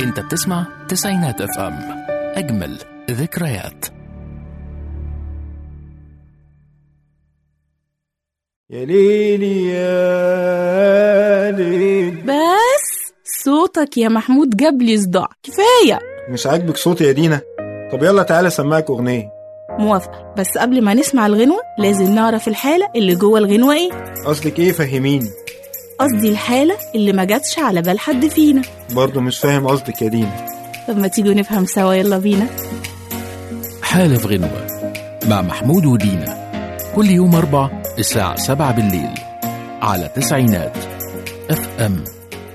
انت بتسمع تسعينات اف ام اجمل ذكريات يا ليلي يا ليل بس صوتك يا محمود جاب لي صداع كفايه مش عاجبك صوتي يا دينا طب يلا تعالى اسمعك اغنيه موافقه بس قبل ما نسمع الغنوه لازم نعرف الحاله اللي جوه الغنوه ايه قصدك ايه فهميني قصدي الحاله اللي ما جاتش على بال حد فينا برضه مش فاهم قصدك يا دينا طب ما تيجوا نفهم سوا يلا بينا حالة في غنوة مع محمود ودينا كل يوم أربع الساعة سبعة بالليل على تسعينات اف ام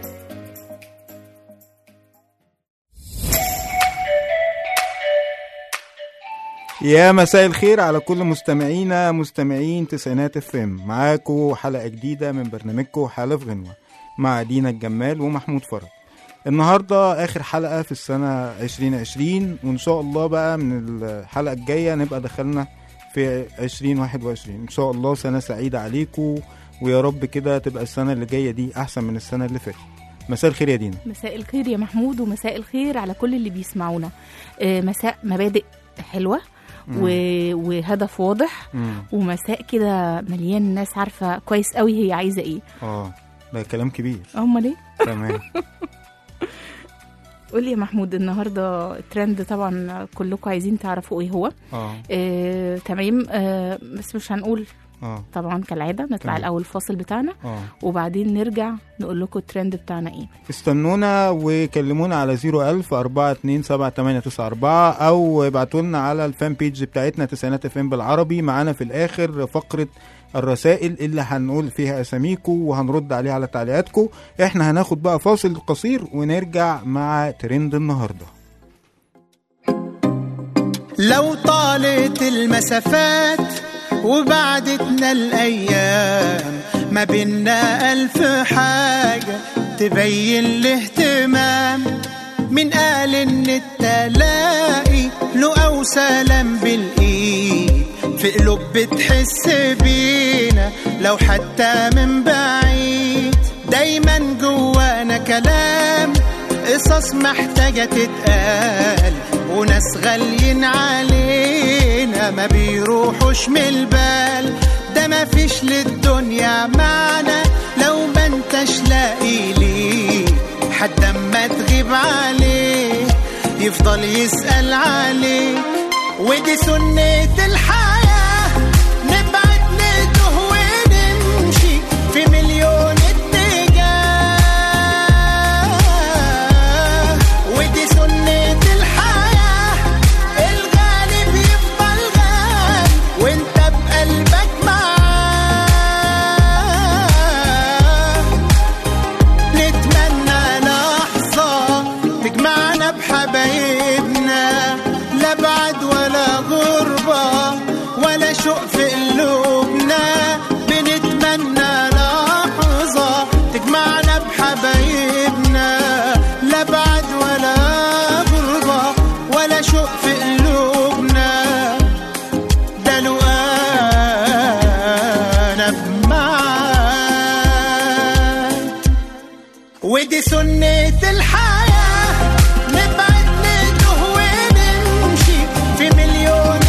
يا مساء الخير على كل مستمعينا مستمعين تسعينات اف ام معاكم حلقه جديده من برنامجكم حاله في غنوه مع دينا الجمال ومحمود فرج النهارده اخر حلقه في السنه 2020 وان شاء الله بقى من الحلقه الجايه نبقى دخلنا في 2021 ان شاء الله سنه سعيده عليكم ويا رب كده تبقى السنه اللي جايه دي احسن من السنه اللي فاتت مساء الخير يا دينا مساء الخير يا محمود ومساء الخير على كل اللي بيسمعونا آه، مساء مبادئ حلوه و... وهدف واضح مم. ومساء كده مليان ناس عارفه كويس قوي هي عايزه ايه اه ده كلام كبير امال ايه تمام قولي يا محمود النهارده الترند طبعا كلكم عايزين تعرفوا ايه هو اه آه، تمام آه، بس مش هنقول اه طبعا كالعاده نطلع تمام. الاول الفاصل بتاعنا اه وبعدين نرجع نقول لكم الترند بتاعنا ايه استنونا وكلمونا على 01000 427 او ابعتوا لنا على الفان بيج بتاعتنا تسعينات اف ام بالعربي معانا في الاخر فقره الرسائل اللي هنقول فيها اساميكم وهنرد عليها على تعليقاتكم احنا هناخد بقى فاصل قصير ونرجع مع ترند النهارده لو طالت المسافات وبعدتنا الأيام ما بينا ألف حاجة تبين الاهتمام من قال إن التلاقي له أو سلام بالإيد في قلوب بتحس بينا لو حتى من بعيد دايما جوانا كلام قصص محتاجة تتقال وناس غاليين علينا ما بيروحوش من البال ده ما فيش للدنيا معنى لو ما انتش لاقي ليه حد اما تغيب عليه يفضل يسأل عليك ودي سنة الحياة نبعد نتوه ونمشي في مليون اتجاه ودي سنة الحياة الغالب يفضل غالي وانت بقلبك معاه نتمنى لحظة تجمعنا بحبايبنا لا بعد ولا غربة ولا شوق في قلوبنا بنتمنى لحظة تجمعنا بحبايبنا لا بعد ولا غربة ولا شوق في قلوبنا ده لو انا بمعاك ودي سنة الحياة نبعد نتوه ونمشي في مليون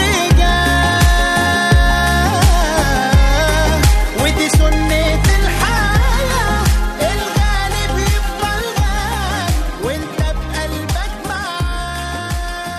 اتجاه ودي سنة الحياة الغالب يفضل غالي وانت بقلبك معاه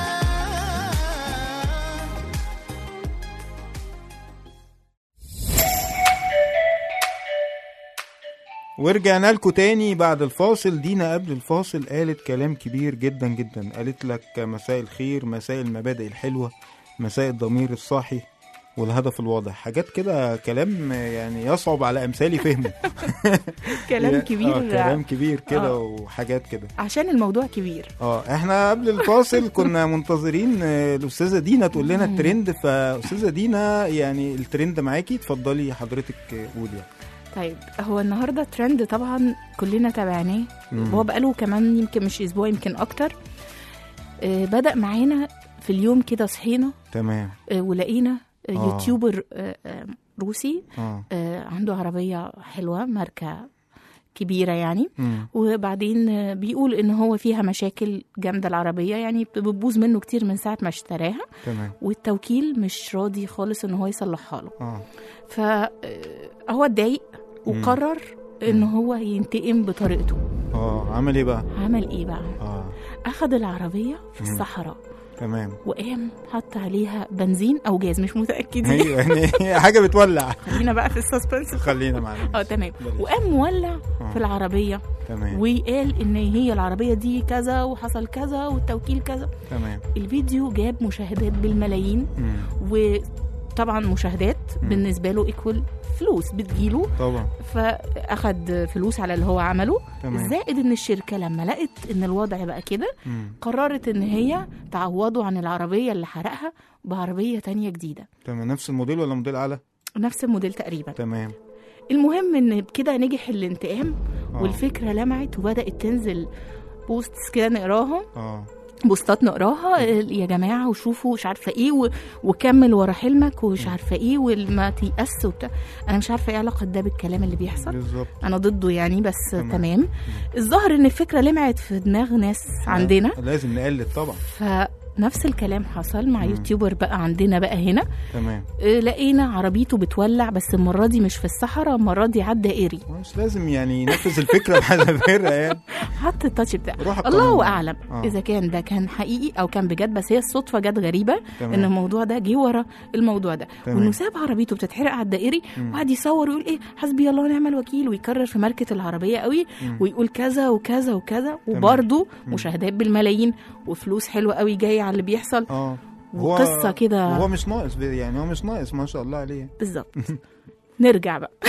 ورجعنا لكم تاني بعد الفاصل دينا قبل الفاصل قالت كلام كبير جدا جدا قالت لك مساء الخير مساء المبادئ الحلوة مساء الضمير الصاحي والهدف الواضح حاجات كده كلام يعني يصعب على امثالي فهمه كلام آه كبير كلام كبير كده آه. وحاجات كده عشان الموضوع كبير اه احنا قبل الفاصل كنا منتظرين آه، الاستاذه دينا تقول لنا الترند فاستاذه دينا يعني الترند معاكي اتفضلي حضرتك آه، قولي طيب هو النهارده ترند طبعا كلنا تابعناه مم. هو بقاله كمان يمكن مش اسبوع يمكن اكتر آه، بدأ معانا في اليوم كده صحينا تمام آه، ولقينا آه، آه. يوتيوبر آه، آه، روسي اه آه، عنده عربية حلوة ماركة كبيره يعني مم. وبعدين آه، بيقول ان هو فيها مشاكل جامده العربيه يعني بتبوظ منه كتير من ساعه ما اشتراها تمام والتوكيل مش راضي خالص ان هو يصلحها له اه فهو اتضايق وقرر ان هو ينتقم بطريقته اه عمل ايه بقى عمل ايه بقى اه اخد العربيه في الصحراء تمام وقام حط عليها بنزين او جاز مش متاكدين ايوه يعني حاجه بتولع خلينا بقى في السسبنس خلينا معانا اه تمام بلاش. وقام مولع آه. في العربيه تمام وقال ان هي العربيه دي كذا وحصل كذا والتوكيل كذا تمام الفيديو جاب مشاهدات بالملايين مم. وطبعا مشاهدات مم. بالنسبه له ايكوال فلوس بتجيله طبعا فاخد فلوس على اللي هو عمله تمام زائد ان الشركه لما لقت ان الوضع بقى كده مم. قررت ان هي تعوضه عن العربيه اللي حرقها بعربيه تانية جديده تمام نفس الموديل ولا موديل اعلى نفس الموديل تقريبا تمام المهم ان بكده نجح الانتقام آه. والفكره لمعت وبدات تنزل بوستس كده نقراها اه بوستات نقراها يا جماعه وشوفوا مش عارفه ايه و... وكمل ورا حلمك ومش عارفه ايه وما تيأس وبتاع انا مش عارفه ايه علاقه ده بالكلام اللي بيحصل بالظبط انا ضده يعني بس تمام. تمام, تمام. الظاهر ان الفكره لمعت في دماغ ناس عندنا لازم نقلد طبعا فنفس الكلام حصل مع مم. يوتيوبر بقى عندنا بقى هنا تمام آه، لقينا عربيته بتولع بس المره دي مش في الصحراء المره دي على الدائري مش لازم يعني ينفذ الفكره بحذافيرها يعني حط التاتش بتاعه روح القانون. الله اعلم آه. اذا كان ده كان حقيقي او كان بجد بس هي الصدفه جت غريبه تمام. ان الموضوع ده جه ورا الموضوع ده تمام. وانه ساب عربيته بتتحرق على الدائري مم. وقعد يصور ويقول ايه حسبي الله ونعم الوكيل ويكرر في ماركه العربيه قوي مم. ويقول كذا وكذا وكذا وبرده مشاهدات بالملايين وفلوس حلوه قوي جايه على اللي بيحصل اه هو- وقصه كده هو مش ناقص يعني هو مش ناقص ما شاء الله عليه بالظبط نرجع بقى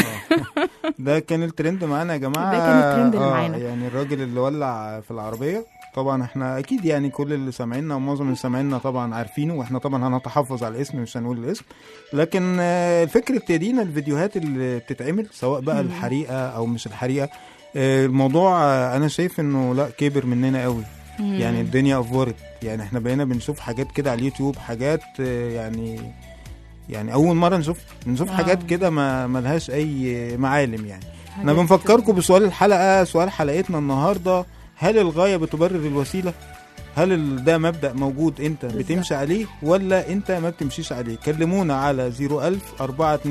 ده كان الترند معانا يا جماعه ده كان الترند اللي آه، معانا. يعني الراجل اللي ولع في العربيه طبعا احنا اكيد يعني كل اللي سامعيننا ومعظم اللي سامعيننا طبعا عارفينه واحنا طبعا هنتحفظ على الاسم مش هنقول الاسم لكن آه، الفكره ابتدينا الفيديوهات اللي بتتعمل سواء بقى الحريقه او مش الحريقه آه، الموضوع آه، انا شايف انه لا كبر مننا قوي يعني الدنيا افورت يعني احنا بقينا بنشوف حاجات كده على اليوتيوب حاجات آه، يعني يعني اول مره نشوف نشوف آه. حاجات كده ما ملهاش اي معالم يعني احنا حاجات- بنفكركم بسؤال الحلقه سؤال حلقتنا النهارده هل الغايه بتبرر الوسيله هل ال- ده مبدا موجود انت بالظبط. بتمشي عليه ولا انت ما بتمشيش عليه كلمونا على 01000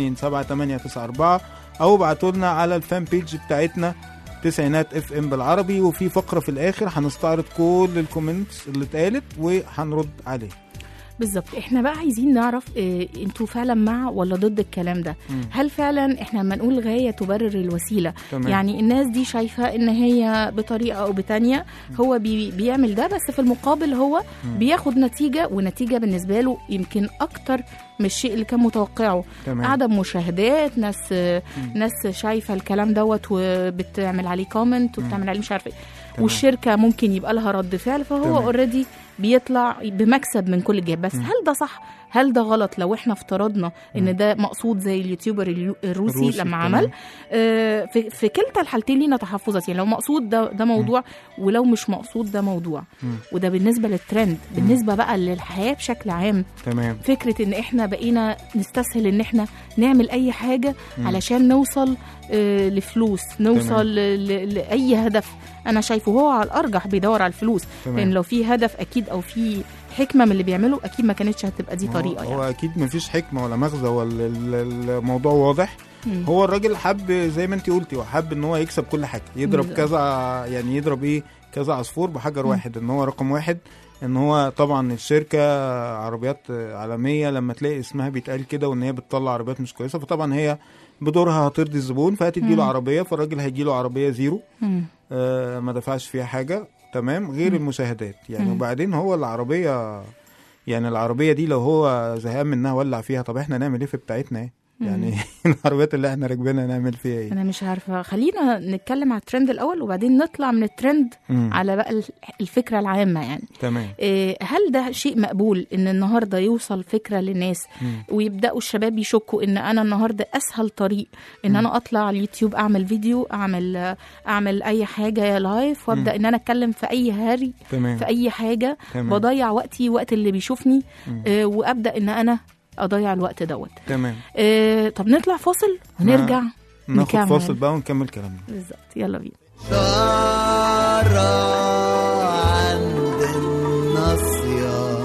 427894 او ابعتوا لنا على الفان بيج بتاعتنا تسعينات اف ام بالعربي وفي فقره في الاخر هنستعرض كل الكومنتس اللي اتقالت وهنرد عليه بالظبط احنا بقى عايزين نعرف اه انتوا فعلا مع ولا ضد الكلام ده مم. هل فعلا احنا لما نقول غايه تبرر الوسيله تمام. يعني الناس دي شايفه ان هي بطريقه او بتانية هو بي بيعمل ده بس في المقابل هو مم. بياخد نتيجه ونتيجه بالنسبه له يمكن اكتر من الشيء اللي كان متوقعه تمام عدم مشاهدات ناس ناس شايفه الكلام دوت وبتعمل عليه كومنت وبتعمل عليه مش عارفه ايه تمام. والشركه ممكن يبقى لها رد فعل فهو تمام. اوريدي بيطلع بمكسب من كل جهه بس هل ده صح هل ده غلط لو احنا افترضنا ان ده مقصود زي اليوتيوبر اليو- الروسي, الروسي، لما تمام. عمل آه، في, في كلتا الحالتين لينا تحفظات يعني لو مقصود ده ده موضوع ولو مش مقصود ده موضوع مم. وده بالنسبه للترند بالنسبه بقى للحياه بشكل عام تمام فكره ان احنا بقينا نستسهل ان احنا نعمل اي حاجه مم. علشان نوصل آه، لفلوس نوصل ل- ل- لاي هدف انا شايفه هو على الارجح بيدور على الفلوس تمام. لان لو في هدف اكيد او في حكمه من اللي بيعمله اكيد ما كانتش هتبقى دي هو- طريقه هو يعني اكيد مفيش حكمه ولا مغزى ولا ال- ال- الموضوع واضح مم. هو الراجل حب زي ما انت قلتي هو حب ان هو يكسب كل حاجه يضرب بالظبط. كذا يعني يضرب ايه كذا عصفور بحجر واحد ان هو رقم واحد ان هو طبعا الشركه عربيات عالميه لما تلاقي اسمها بيتقال كده وان هي بتطلع عربيات مش كويسه فطبعا هي بدورها هترضي الزبون فهتدي له مم. عربيه فالراجل هيجي له عربيه زيرو مم. آه ما دفعش فيها حاجه تمام غير المشاهدات يعني مم. وبعدين هو العربيه يعني العربيه دي لو هو زهقان منها ولع فيها طب احنا نعمل ايه في بتاعتنا ايه يعني العربيات اللي احنا راكبينها نعمل فيها ايه انا مش عارفه خلينا نتكلم على الترند الاول وبعدين نطلع من الترند مم. على بقى ال- الفكره العامه يعني تمام إيه، هل ده شيء مقبول ان النهارده يوصل فكره للناس مم. ويبداوا الشباب يشكوا ان انا النهارده اسهل طريق ان انا اطلع على اليوتيوب اعمل فيديو اعمل اعمل اي حاجه لايف وابدا ان انا اتكلم في اي هاري تمام في اي حاجه تمام. بضيع وقتي وقت اللي بيشوفني مم. آه، وابدا ان انا اضيع الوقت دوت تمام آه، طب نطلع فاصل ونرجع ناخد نكمل. فاصل بقى ونكمل كلامنا بالظبط يلا بينا شارع عند الناصية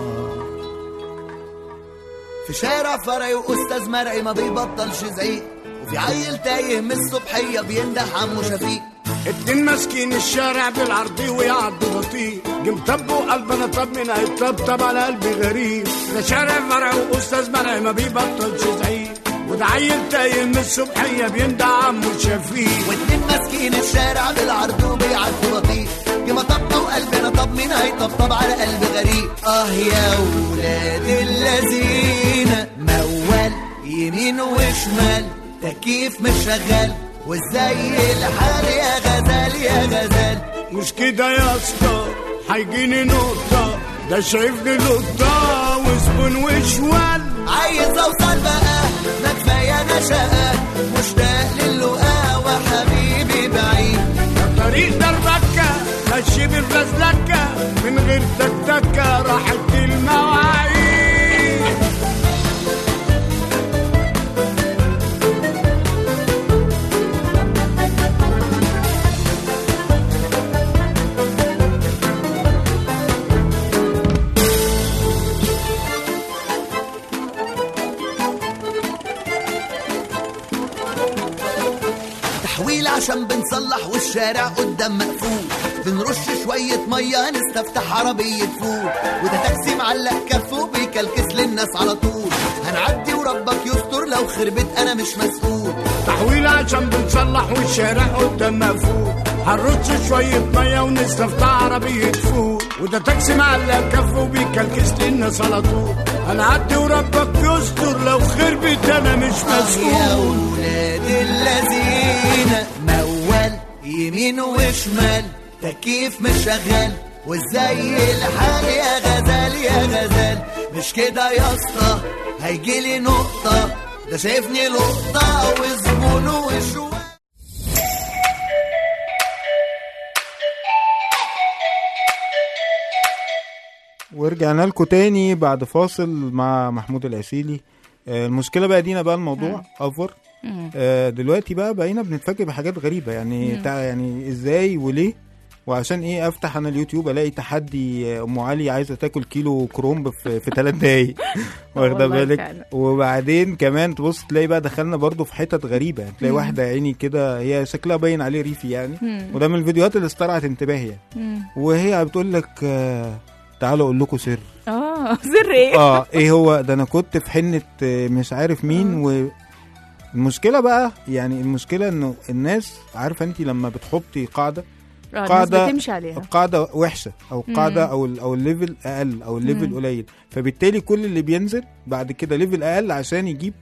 في شارع فرعي وأستاذ مرعي ما بيبطلش زعيق وفي عيل تايه من الصبحية بينده عمو شفيق اتنين ماسكين الشارع بالعرضي ويعدوا بطيء جم طبوا قلبنا طب من هيطبطب على قلبي غريب ده شارع فرع واستاذ مرعي ما بيبطلش زعيق وده عيل تايه من الصبحيه بيندع عمو شفيق واتنين ماسكين الشارع بالعرض وبيعدوا بطيء جه طبطب قلبنا طب مين هيطبطب على قلب غريب اه يا ولاد اللذين موال يمين وشمال تكييف مش شغال وازاي الحال يا غزال يا غزال مش كده يا اسطى هيجيني نقطه ده شايفني لقطه وزبون وشوال عايز اوصل بقى ما كفايه انا شقه مشتاق للقاء وحبيبي بعيد طريق دربكة ماشي بالفزلكة من غير تكتكة راحت المواعيد تحويل عشان بنصلح والشارع قدام مقفول بنرش شوية مية نستفتح عربية فول وده تاكسي معلق كفه بيكلكس للناس على طول هنعدي وربك يستر لو خربت انا مش مسؤول تحويل عشان بنصلح والشارع قدام مقفول هنرش شوية مية ونستفتح عربية فول وده تاكسي معلق كفه وبيكلكس للناس على طول هنعدي وربك يستر لو خربت انا مش يا مسؤول ولاد اللذين موال يمين وشمال تكييف مش شغال وازاي الحال يا غزال يا غزال مش كده يا اسطى هيجيلي نقطة ده شايفني لقطة وزبون وشوال ورجعنا لكم تاني بعد فاصل مع محمود العسيلي آه، المشكله بقى دينا بقى الموضوع افور مم. آه، دلوقتي بقى بقينا بنتفاجئ بحاجات غريبه يعني مم. تع... يعني ازاي وليه وعشان ايه افتح انا اليوتيوب الاقي تحدي آه، ام علي عايزه تاكل كيلو كرومب في في ثلاث دقايق واخده والله بالك فعلا. وبعدين كمان تبص تلاقي بقى دخلنا برضو في حتت غريبه يعني تلاقي مم. واحده عيني كده هي شكلها باين عليه ريفي يعني مم. وده من الفيديوهات اللي استرعت انتباهي يعني مم. وهي بتقول لك آه، تعالوا اقول لكم سر اه سر ايه اه ايه هو ده انا كنت في حنه آه، مش عارف مين و المشكله بقى يعني المشكله انه الناس عارفه انت لما بتحطي قاعده آه، الناس قاعدة- بتمشي عليها القاعده وحشه او القاعده مم. او ال او الليفل اقل او الليفل مم. قليل فبالتالي كل اللي بينزل بعد كده ليفل اقل عشان يجيب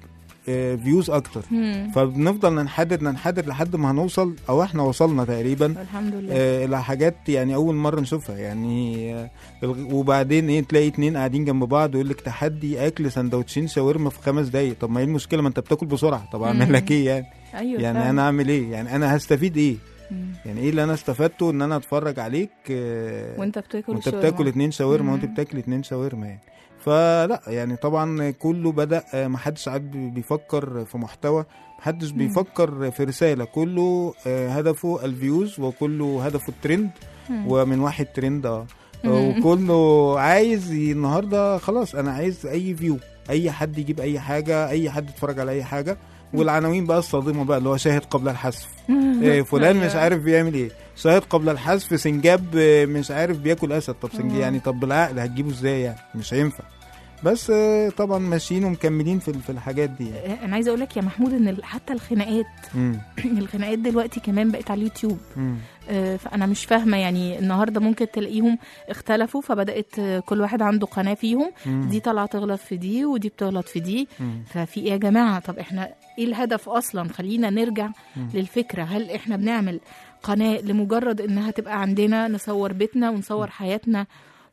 فيوز اكتر مم. فبنفضل ننحدر ننحدر لحد ما هنوصل او احنا وصلنا تقريبا الحمد لله آه، الى حاجات يعني اول مره نشوفها يعني آه، الغ- وبعدين ايه تلاقي اتنين قاعدين جنب بعض ويقول لك تحدي اكل سندوتشين شاورما في خمس دقايق طب ما ايه المشكله ما انت بتاكل بسرعه طب اعمل مم. لك ايه يعني ايوه يعني فعلا. انا اعمل ايه يعني انا هستفيد ايه مم. يعني ايه اللي انا استفدته ان انا اتفرج عليك آه، وانت بتاكل وانت الشاورما. بتاكل اتنين شاورما وانت مم. بتاكل اتنين شاورما يعني فلا يعني طبعا كله بدا آه، محدش عاد بي- بيفكر في محتوى محدش مم. بيفكر في رساله كله آه، هدفه الفيوز وكله هدفه الترند مم. ومن واحد ترند اه مم. وكله عايز ي- النهارده خلاص انا عايز اي فيو اي حد يجيب اي حاجه اي حد يتفرج على اي حاجه والعناوين بقى الصادمه بقى اللي هو شاهد قبل الحذف إيه فلان مش أيوة. عارف بيعمل ايه شاهد قبل الحذف سنجاب آه، مش عارف بياكل اسد طب سنجاب مم. يعني طب بالعقل هتجيبه ازاي يعني مش هينفع بس آه، طبعا ماشيين ومكملين في في الحاجات دي يعني. انا عايزه اقول لك يا محمود ان ال- حتى الخناقات مم. الخناقات دلوقتي كمان بقت على اليوتيوب مم. آه، فانا مش فاهمه يعني النهارده ممكن تلاقيهم اختلفوا فبدات آه، كل واحد عنده قناه فيهم مم. دي طالعه تغلط في دي ودي بتغلط في دي مم. ففي ايه يا جماعه طب احنا ايه الهدف اصلا خلينا نرجع مم. للفكره هل احنا بنعمل قناه لمجرد انها تبقى عندنا نصور بيتنا ونصور حياتنا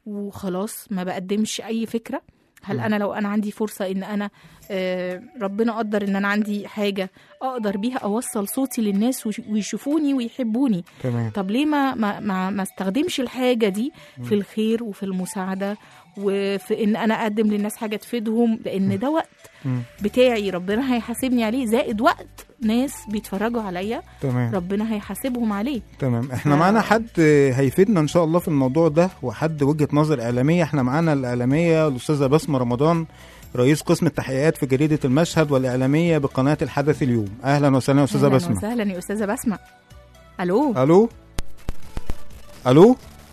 وخلاص ما بقدمش اي فكره هل مم. انا لو انا عندي فرصه ان انا آه، ربنا قدر ان انا عندي حاجه اقدر بيها اوصل صوتي للناس ويش- ويشوفوني ويحبوني تمام طب ليه ما ما ما, ما استخدمش الحاجه دي في الخير وفي المساعده وفي ان انا اقدم للناس حاجه تفيدهم لان ده وقت مم. بتاعي ربنا هيحاسبني عليه زائد وقت ناس بيتفرجوا عليا تمام ربنا هيحاسبهم عليه تمام احنا ف- معانا حد هيفيدنا ان شاء الله في الموضوع ده وحد وجهة نظر اعلامية احنا معانا الاعلامية الاستاذة بسمة رمضان رئيس قسم التحقيقات في جريدة المشهد والإعلامية بقناة الحدث اليوم أهلا وسهلا يا أستاذة أهلاً بسمة وسهلا يا استاذه بسمه الو ألو ألو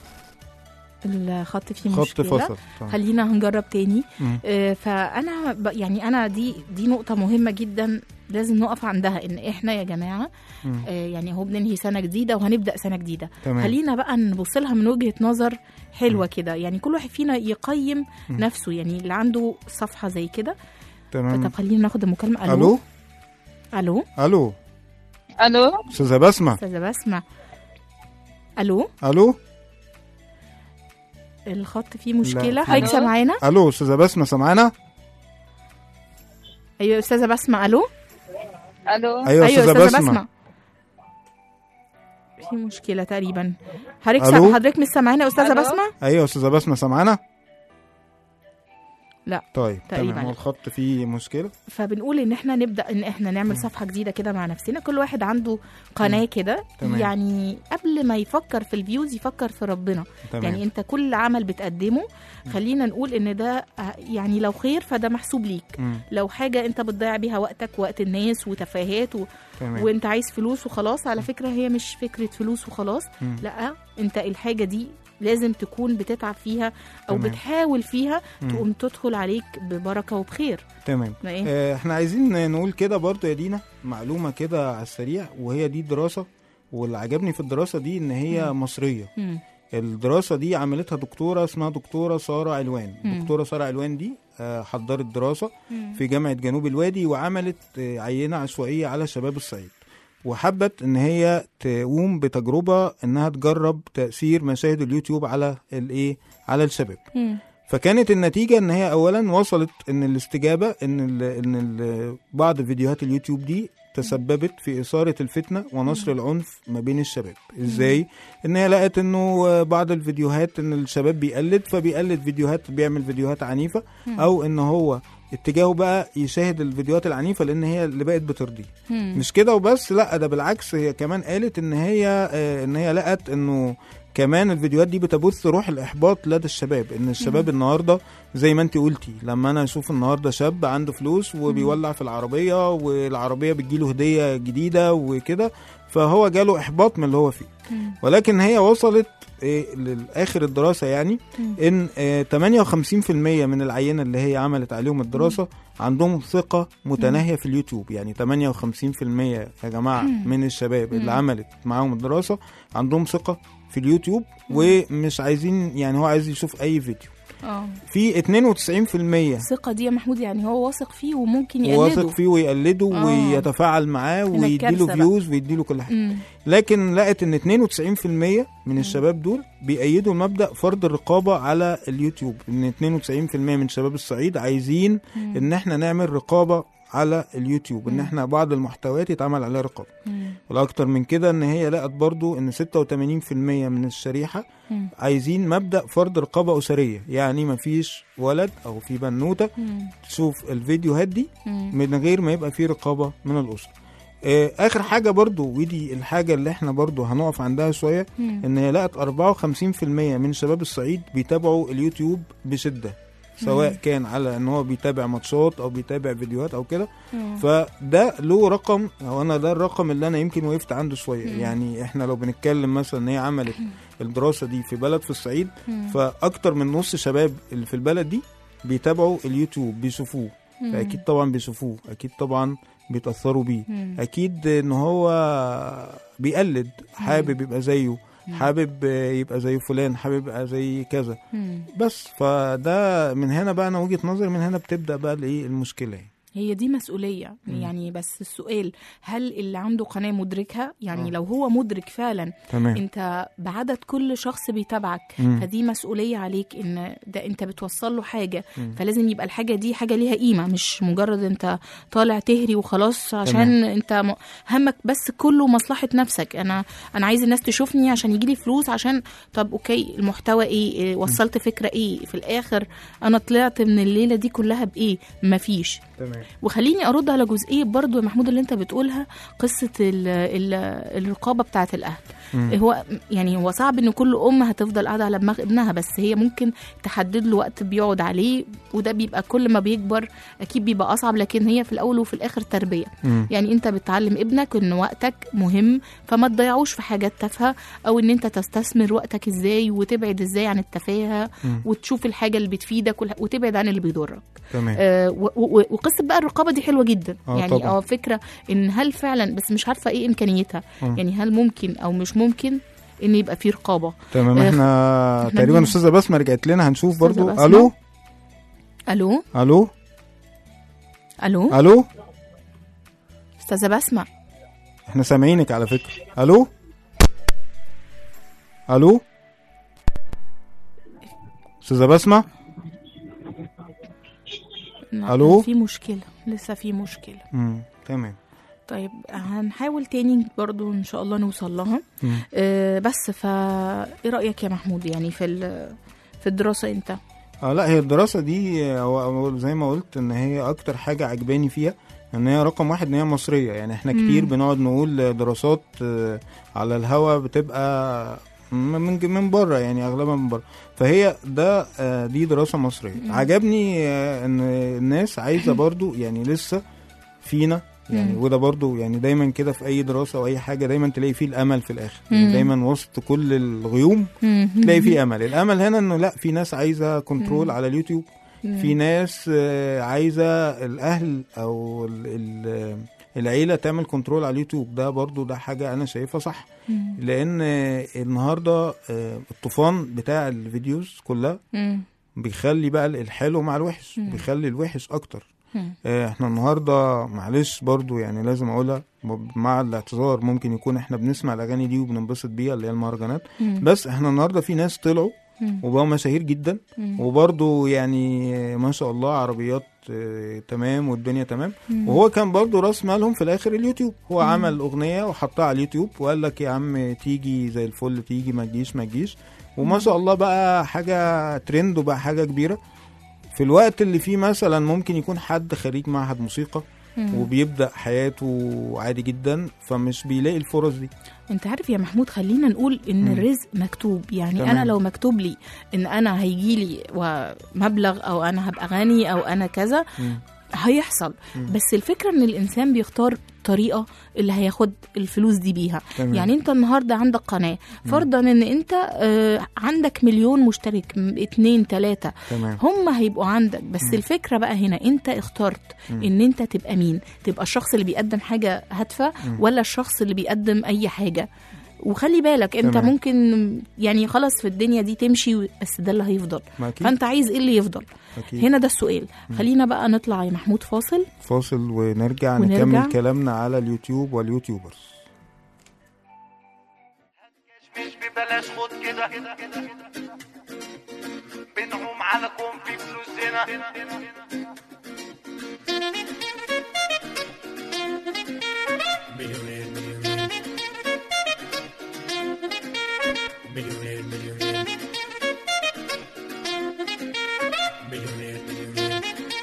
الخط فيه خط مشكله فصل طيب. خلينا هنجرب تاني مم. آه، فانا ب- يعني انا دي دي نقطه مهمه جدا لازم نقف عندها ان احنا يا جماعه مم. آه، يعني اهو بننهي سنه جديده وهنبدا سنه جديده تمام خلينا بقى نبص لها من وجهه نظر حلوه كده يعني كل واحد فينا يقيم نفسه يعني اللي عنده صفحه زي كده تمام طب خلينا ناخد المكالمه الو ألو الو ألو الو أستاذة بسمة استاذه بسمه الو ألو الخط فيه مشكله لا. حضرتك ألو؟ سامعانا ألو أستاذة بسمة سامعانا ايوه استاذه بسمه الو الو أيوة أستاذة بسمة في مشكله تقريبا حضرتك ألو؟ سا- حضرتك مش سامعانا يا استاذه ألو؟ بسمه أيوة أستاذة بسمة سامعانا لا. طيب تقريباً تمام هو لا. الخط فيه مشكلة فبنقول ان احنا نبدا ان احنا نعمل صفحه جديده كده مع نفسنا كل واحد عنده قناه كده تمام. يعني قبل ما يفكر في الفيوز يفكر في ربنا تمام يعني انت كل عمل بتقدمه خلينا نقول ان ده آه، يعني لو خير فده محسوب ليك مم. لو حاجه انت بتضيع بيها وقتك وقت الناس وتفاهات و... تمام وانت عايز فلوس وخلاص على فكره هي مش فكره فلوس وخلاص مم. لا انت الحاجه دي لازم تكون بتتعب فيها او تمام. بتحاول فيها مم. تقوم تدخل عليك ببركه وبخير تمام ما ايه آه، احنا عايزين نقول كده برضو يا دينا معلومة كده على السريع وهي دي دراسة واللي عجبني في الدراسة دي ان هي مصرية مم. الدراسة دي عملتها دكتورة اسمها دكتورة سارة علوان مم. دكتورة سارة علوان دي آه، حضرت دراسة مم. في جامعة جنوب الوادي وعملت آه، عينة عشوائية على شباب الصعيد وحبت ان هي تقوم بتجربة انها تجرب تأثير مشاهد اليوتيوب على الايه على الشباب مم. فكانت النتيجة ان هي اولا وصلت ان الاستجابة ان ال ان ال بعض فيديوهات اليوتيوب دي تسببت في إثارة الفتنة ونشر العنف ما بين الشباب ازاي ان هي لقت انه بعض الفيديوهات ان الشباب بيقلد فبيقلد فيديوهات بيعمل فيديوهات عنيفة او ان هو اتجاهه بقى يشاهد الفيديوهات العنيفة لان هي اللي بقت بترضيه مم. مش كده وبس لا ده بالعكس هي كمان قالت ان هي آه، ان هي لقت انه كمان الفيديوهات دي بتبث روح الاحباط لدى الشباب ان الشباب النهارده زي ما انت قلتي لما انا اشوف النهارده شاب عنده فلوس وبيولع في العربيه والعربيه بتجيله هديه جديده وكده فهو جاله احباط من اللي هو فيه مم. ولكن هي وصلت إيه للاخر الدراسه يعني مم. ان آه، 58% من العينه اللي هي عملت عليهم الدراسه عندهم ثقه متناهيه في اليوتيوب يعني 58% يا جماعه من الشباب اللي مم. عملت معاهم الدراسه عندهم ثقه في اليوتيوب ومش عايزين يعني هو عايز يشوف اي فيديو اه في 92% الثقه دي يا محمود يعني هو واثق فيه وممكن يقلده واثق فيه ويقلده آه. ويتفاعل معاه هنا ويديله الكارثة بقى. فيوز ويديله كل حاجه مم. لكن لقت ان 92% من الشباب دول بيأيدوا مبدأ فرض الرقابة على اليوتيوب ان 92% من شباب الصعيد عايزين مم. ان احنا نعمل رقابة على اليوتيوب ان مم. احنا بعض المحتويات يتعمل عليها رقابة مم. والاكتر من كده ان هي لقت برضو ان 86% من الشريحة مم. عايزين مبدأ فرض رقابة أسرية يعني مفيش ولد او في بنوتة مم. تشوف الفيديوهات دي مم. من غير ما يبقى في رقابة من الأسرة آه، آخر حاجة برضو ودي الحاجة اللي احنا برضو هنقف عندها شوية مم. ان هي لقت 54% من شباب الصعيد بيتابعوا اليوتيوب بشدة سواء مم. كان على ان هو بيتابع ماتشات او بيتابع فيديوهات او كده مم. فده له رقم او انا ده الرقم اللي انا يمكن وقفت عنده شويه مم. يعني احنا لو بنتكلم مثلا ان هي عملت الدراسه دي في بلد في الصعيد مم. فاكتر من نص شباب اللي في البلد دي بيتابعوا اليوتيوب بيشوفوه مم. فاكيد طبعا بيشوفوه اكيد طبعا بيتاثروا بيه مم. اكيد ان هو بيقلد حابب يبقى زيه حابب يبقى زي فلان حابب يبقى زي كذا مم. بس فده من هنا بقى انا وجهة نظري من هنا بتبدا بقى الايه المشكله يعني. هي دي مسؤولية يعني بس السؤال هل اللي عنده قناة مدركها يعني لو هو مدرك فعلا تمام انت بعدد كل شخص بيتابعك مم. فدي مسؤولية عليك ان ده انت بتوصل له حاجة فلازم يبقى الحاجة دي حاجة ليها قيمة مش مجرد انت طالع تهري وخلاص عشان تمام. انت م- همك بس كله مصلحة نفسك انا انا عايز الناس تشوفني عشان يجيلي فلوس عشان طب اوكي المحتوى ايه, إيه وصلت فكرة ايه في الاخر انا طلعت من الليلة دي كلها بايه مفيش تمام وخليني ارد على جزئيه برضو يا محمود اللي انت بتقولها قصه ال ال الرقابه بتاعه الاهل مم. هو يعني هو صعب ان كل ام هتفضل قاعده على دماغ ابنها بس هي ممكن تحدد له وقت بيقعد عليه وده بيبقى كل ما بيكبر اكيد بيبقى اصعب لكن هي في الاول وفي الاخر تربيه مم. يعني انت بتعلم ابنك ان وقتك مهم فما تضيعوش في حاجات تافهه او ان انت تستثمر وقتك ازاي وتبعد ازاي عن التفاهه مم. وتشوف الحاجه اللي بتفيدك والح- وتبعد عن اللي بيضرك تمام آه، و- و- وقصه بقى الرقابه دي حلوه جدا آه، يعني طبعاً. اه فكره ان هل فعلا بس مش عارفه ايه امكانيتها مم. يعني هل ممكن او مش ممكن ان يبقى في رقابه تمام آه، احنا إحنا تقريبا مين؟ استاذه بسمه رجعت لنا هنشوف أستاذة برضو بسمة. الو الو الو الو الو استاذه بسمه احنا سامعينك على فكره الو الو استاذه بسمه لا، ألو؟ في مشكله لسه في مشكله مم. تمام طيب هنحاول تاني برضو ان شاء الله نوصل لها مم. آه بس فا ايه رايك يا محمود يعني في ال- في الدراسه انت اه لا هي الدراسة دي هو- هو زي ما قلت ان هي اكتر حاجة عجباني فيها ان هي رقم واحد ان هي مصرية يعني احنا كتير مم. بنقعد نقول دراسات آه، على الهوا بتبقى من من بره يعني اغلبها من بره فهي ده آه، دي دراسة مصرية مم. عجبني آه، ان الناس عايزة برضو يعني لسه فينا يعني مم. وده برضو يعني دايما كده في اي دراسة او اي حاجة دايما تلاقي فيه الامل في الاخر يعني مم. دايما وسط كل الغيوم تلاقي فيه امل الامل هنا انه لا في ناس عايزه كنترول مم. على اليوتيوب مم. في ناس آه، عايزه الاهل او ال- ال- العيله تعمل كنترول على اليوتيوب ده برضو ده حاجه انا شايفها صح مم. لان آه، النهارده آه، الطوفان بتاع الفيديوز كلها مم. بيخلي بقى الحلو مع الوحش مم. بيخلي الوحش اكتر مم. آه، احنا النهارده معلش برضو يعني لازم اقولها ب- مع الاعتذار ممكن يكون احنا بنسمع الاغاني دي وبننبسط بيها اللي هي المهرجانات مم. بس احنا النهارده في ناس طلعوا مم. وبقوا مشاهير جدا مم. وبرضه يعني ما شاء الله عربيات آه، تمام والدنيا تمام مم. وهو كان برضه راس مالهم في الاخر اليوتيوب هو مم. عمل اغنيه وحطها على اليوتيوب وقال لك يا عم تيجي زي الفل تيجي ما تجيش ما تجيش وما شاء الله بقى حاجه ترند وبقى حاجه كبيره في الوقت اللي فيه مثلا ممكن يكون حد خريج معهد موسيقى مم. وبيبدا حياته عادي جدا فمش بيلاقي الفرص دي انت عارف يا محمود خلينا نقول ان مم. الرزق مكتوب يعني تمام. انا لو مكتوب لي ان انا هيجيلي ومبلغ او انا هبقى غني او انا كذا مم. هيحصل مم. بس الفكره ان الانسان بيختار الطريقه اللي هياخد الفلوس دي بيها تمام. يعني انت النهارده عندك قناه فرضا ان انت آه، عندك مليون مشترك م- اتنين تلاته تمام هم هيبقوا عندك بس مم. الفكره بقى هنا انت اخترت مم. ان انت تبقى مين تبقى الشخص اللي بيقدم حاجه هادفه مم. ولا الشخص اللي بيقدم اي حاجه وخلي بالك انت تمام. ممكن يعني خلاص في الدنيا دي تمشي بس ده اللي هيفضل ما اكيد فانت عايز ايه اللي يفضل اكيد هنا ده السؤال خلينا بقى نطلع يا محمود فاصل فاصل ونرجع, ونرجع. نكمل كلامنا على اليوتيوب واليوتيوبرز مش ببلاش خد كده بنعوم على كون في فلوس هنا مليونير مليونير مليونير مليونير مليونير مليونير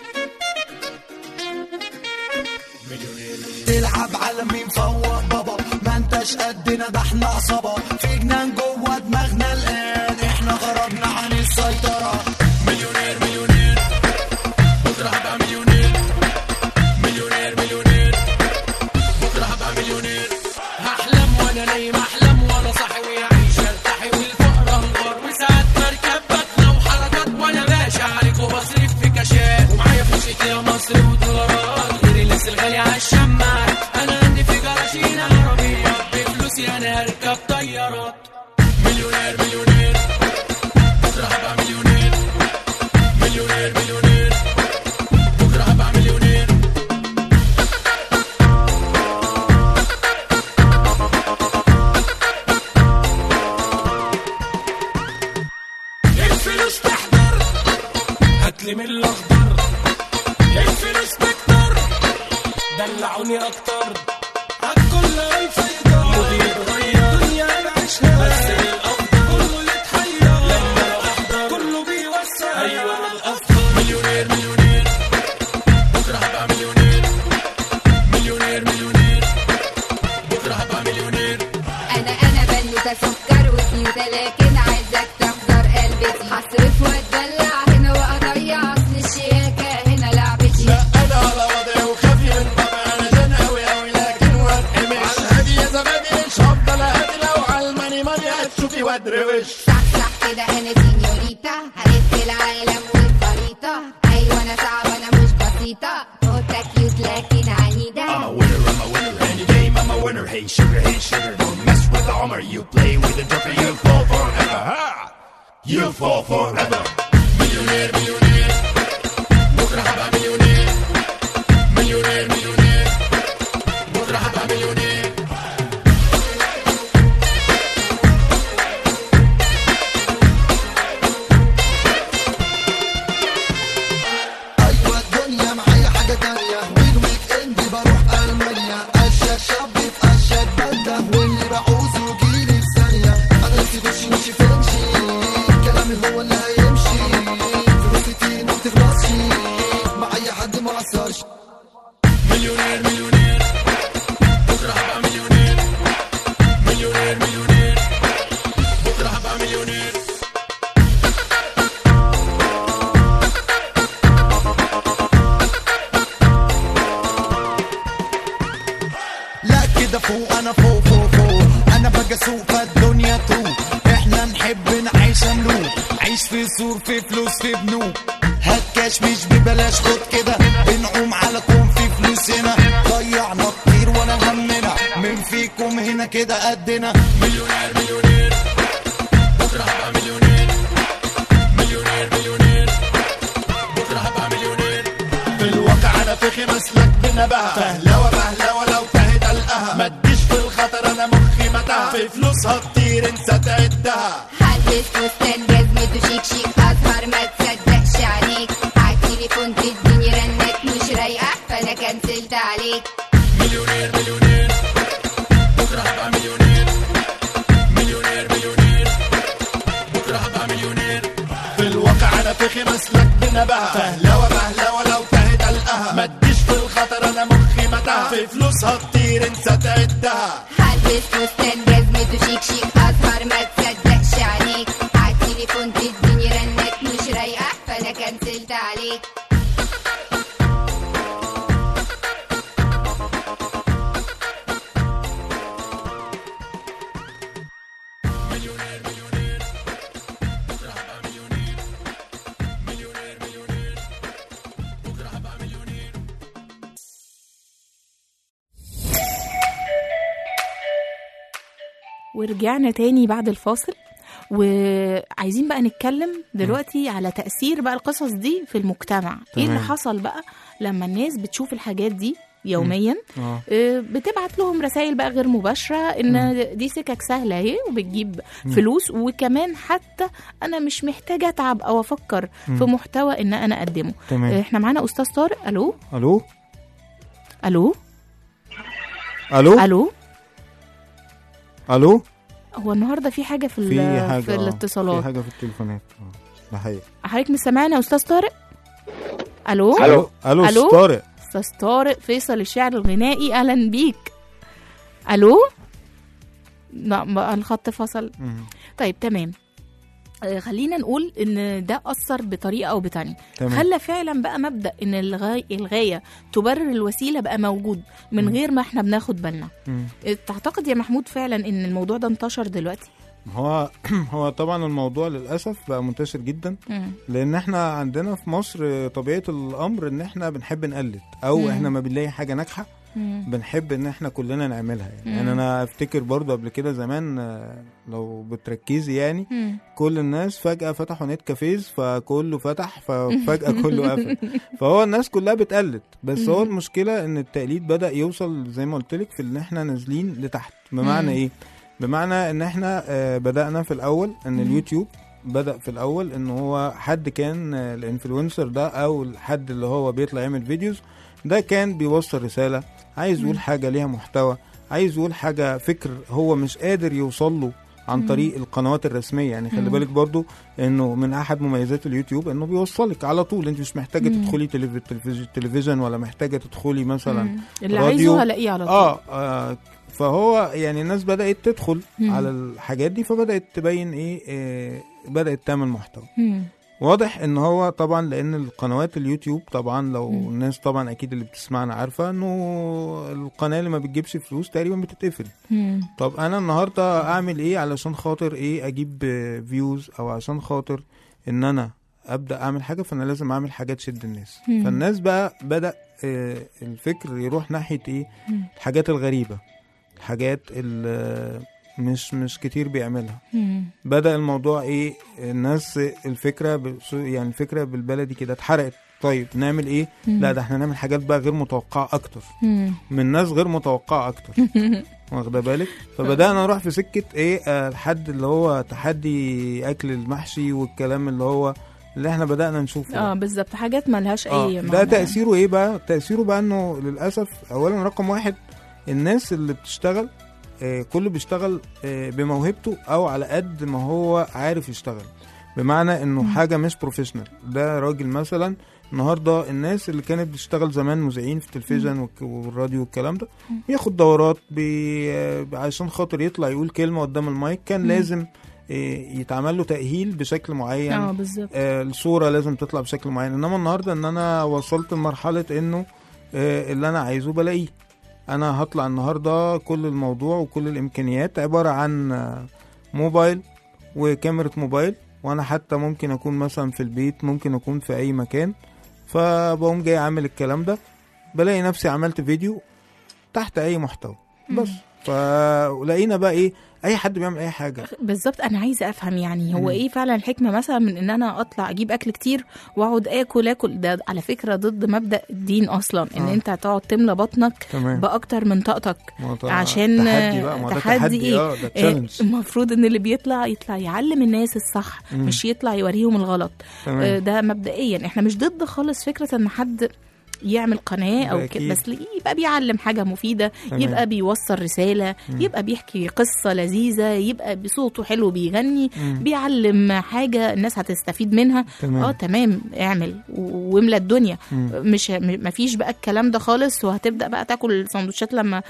مليونير تلعب على مين فوق بابا ما انتش قدنا ده احنا عصابة في جنان جوه دماغنا الآن احنا خرجنا عن السيطرة مليونير مليونير بكره هبقى مليونير مليونير مليونير بكره هبقى مليونير هحلم وانا نايم احلم وانا صاحي ويعيش ارتاحي والفقر انهار وساعات بركب بطلع وحركات وانا باشا عليك وبصرف في كاشات ومعايا فلوس يا مصر ودولارات غير اللبس الغالي على الشماعات انا عندي في جراشين عربيات بفلوسي انا هركب طيارات مليونير مليونير بكره هبقى مليونير مليونير مليونير بكره هبقى مليونير توتة سكر وكيوتة لكن عايزك تحضر قلبتي هصرف واتدلع هنا واضيع اصل الشياكة هنا لعبتي لا انا على وضعي وخافي من طبعي انا جن اوي اوي لكن وانقمش على الهادي يا زبادي مش هفضل اهدي لو على الماني ماني هتشوفي وادروش صح صح كده انا سينيوريتا هلف العالم والخريطة ايوه انا صعبة انا مش بسيطة توتة كيوت لكن عنيدة I'm a winner, I'm a winner, any game I'm a winner. Hey sugar, hey sugar, don't mess with the armor. You play with the joker, you fall forever. Ha! You fall forever. Millionaire, millionaire. بكرة هبقى مليونير. مليونير، مليونير. بكرة هبقى مليونير. ايوه الدنيا معايا حاجه تانية والويك اند بروح المانيا اشيك شاب في اشيك بلده واللي بعوزه يجيلي في ثانيه انا نفسي غشي مش فنشي كلامي هو اللي هيمشي فلوس كتير ما بتخلصش مع اي حد ما اثرش مليونير، مليونير. بكرة هبقى مليونير. مليونير، مليونير. بكرة هبقى مليونير. لا كده فوق انا فوق فوق فوق انا بقى سوق فالدنيا تروق احنا نحب نعيش ملوك عيش في سور في فلوس في بنوك هات كاش مش ببلاش خد كده بنعوم على كون في فلوس هنا ضيعنا كتير ولا همنا من فيكم هنا كده قدنا مليونير مليونير بكرة هبقى مليونير مليونير مليونير بكرة هبقى مليونير في الواقع انا في مسلك بنبهة فهلوة بهلوة لو تهت القها ما تجيش في الخطر انا مخي متاهة في فلوسها كتير انسى تعدها هلبس فستان جزمته شيك شيك أزهر ما تصدقش عليك عالتليفون تديني رنات مش رايقة فأنا كنسلت عليك مليونير مليونير بكرة هبقى مليونير مليونير مليونير بكرة هبقى مليونير في الواقع انا في مسلك بنبهة فهلوة بهلوة لو تهت القها ما تجيش في الخطر انا مخي متاهة في فلوسها كتير انسى تعدها هلبس فستان جزمته شيك شيك أزهر ما تصدقش عليك عالتليفون تديني رنات مش رايقة فأنا كنسلت عليك ورجعنا تاني بعد الفاصل وعايزين بقى نتكلم دلوقتي على تأثير بقى القصص دي في المجتمع ايه اللي تمام. حصل بقى لما الناس بتشوف الحاجات دي يوميا اه آه، بتبعت لهم رسائل بقى غير مباشرة ان دي سكك سهلة اهي وبتجيب فلوس وكمان حتى انا مش محتاجة اتعب او افكر في محتوى ان انا اقدمه تمام. آه، احنا معانا استاذ طارق الو الو الو الو الو الو هو النهارده في حاجة في, في ال- حاجه في آه، الاتصالات في حاجه في التليفونات اه ده حقيقي حضرتك مش سامعنا يا استاذ طارق الو الو الو ألو؟ أستاذ طارق استاذ طارق فيصل الشعر الغنائي اهلا بيك الو لا بقى الخط فصل مم. طيب تمام آه، خلينا نقول ان ده اثر بطريقه او بتانية تمام. خلى فعلا بقى مبدا ان الغايه الغايه تبرر الوسيله بقى موجود من مم. غير ما احنا بناخد بالنا مم. آه، تعتقد يا محمود فعلا ان الموضوع ده انتشر دلوقتي هو هو طبعا الموضوع للاسف بقى منتشر جدا مم. لان احنا عندنا في مصر طبيعه الامر ان احنا بنحب نقلد او مم. احنا ما بنلاقي حاجه ناجحه مم. بنحب ان احنا كلنا نعملها يعني, مم. يعني انا افتكر برضو قبل كده زمان آه، لو بتركزي يعني مم. كل الناس فجأة فتحوا نت كافيز فكله فتح ففجأة كله قفل فهو الناس كلها بتقلد بس هو مم. المشكلة ان التقليد بدأ يوصل زي ما قلت لك في ان احنا نازلين لتحت بمعنى مم. ايه بمعنى ان احنا آه، بدأنا في الاول ان مم. اليوتيوب بدأ في الاول ان هو حد كان آه، الانفلونسر ده او الحد اللي هو بيطلع يعمل فيديوز ده كان بيوصل رسالة عايز يقول مم. حاجة ليها محتوى عايز يقول حاجة فكر هو مش قادر يوصل له عن طريق القنوات الرسميه يعني خلي مم. بالك برضو انه من احد مميزات اليوتيوب انه بيوصلك على طول انت مش محتاجه مم. تدخلي تلف- تلفز- تلفزيون ولا محتاجه تدخلي مثلا مم. اللي راديو. عايزه هلاقيه على طول آه, اه فهو يعني الناس بدات تدخل مم. على الحاجات دي فبدات تبين ايه آه بدات تعمل محتوى مم. واضح ان هو طبعا لان القنوات اليوتيوب طبعا لو مم. الناس طبعا اكيد اللي بتسمعنا عارفه انه القناه اللي ما بتجيبش فلوس تقريبا بتتقفل مم. طب انا النهارده اعمل ايه علشان خاطر ايه اجيب فيوز او عشان خاطر ان انا ابدا اعمل حاجه فانا لازم اعمل حاجه تشد الناس مم. فالناس بقى بدا آه، الفكر يروح ناحيه ايه مم. الحاجات الغريبه الحاجات اللي مش مش كتير بيعملها مم. بدا الموضوع ايه الناس الفكره بس- يعني الفكره بالبلدي كده اتحرقت طيب نعمل ايه مم. لا ده احنا نعمل حاجات بقى غير متوقعه اكتر مم. من ناس غير متوقعه اكتر واخده بالك فبدانا نروح في سكه ايه آه الحد اللي هو تحدي اكل المحشي والكلام اللي هو اللي احنا بدانا نشوفه اه بالظبط حاجات ملهاش آه، اي ده معنى. تاثيره ايه بقى تاثيره بقى انه للاسف اولا رقم واحد الناس اللي بتشتغل آه كله بيشتغل آه بموهبته او على قد ما هو عارف يشتغل بمعنى انه حاجه مش بروفيشنال ده راجل مثلا النهارده الناس اللي كانت بتشتغل زمان مذيعين في التلفزيون والك- والراديو والكلام ده ياخد دورات بي... آه، عشان خاطر يطلع يقول كلمه قدام المايك كان مم. لازم آه، يتعمل له تاهيل بشكل معين اه بالظبط آه، الصوره لازم تطلع بشكل معين انما النهارده ان انا وصلت لمرحله انه آه، اللي انا عايزه بلاقيه انا هطلع النهارده كل الموضوع وكل الامكانيات عباره عن آه، موبايل وكاميرا موبايل وانا حتى ممكن اكون مثلا في البيت ممكن اكون في اي مكان فبقوم جاي عامل الكلام ده بلاقي نفسي عملت فيديو تحت اي محتوى بس فلقينا بقى ايه اي حد بيعمل اي حاجه بالظبط انا عايزه افهم يعني هو مم. ايه فعلا الحكمه مثلا من ان انا اطلع اجيب اكل كتير واقعد اكل اكل ده على فكره ضد مبدا الدين اصلا ان آه. انت هتقعد تملى بطنك تمام باكتر من طاقتك ما هو طبعا عشان تحدي بقى ما هو ده تحدي تحدي إيه؟ اه ده آه، تشالنج المفروض ان اللي بيطلع يطلع يعلم الناس الصح مم. مش يطلع يوريهم الغلط آه، تمام ده مبدئيا احنا مش ضد خالص فكره ان حد يعمل قناه او ده كده أكيد. بس يبقى بيعلم حاجه مفيده تمام. يبقى بيوصل رساله مم. يبقى بيحكي قصه لذيذه يبقى بصوته حلو بيغني مم. بيعلم حاجه الناس هتستفيد منها تمام. اه تمام اعمل و- واملى الدنيا مم. مش م- مفيش بقى الكلام ده خالص وهتبدا بقى تاكل السندوتشات لما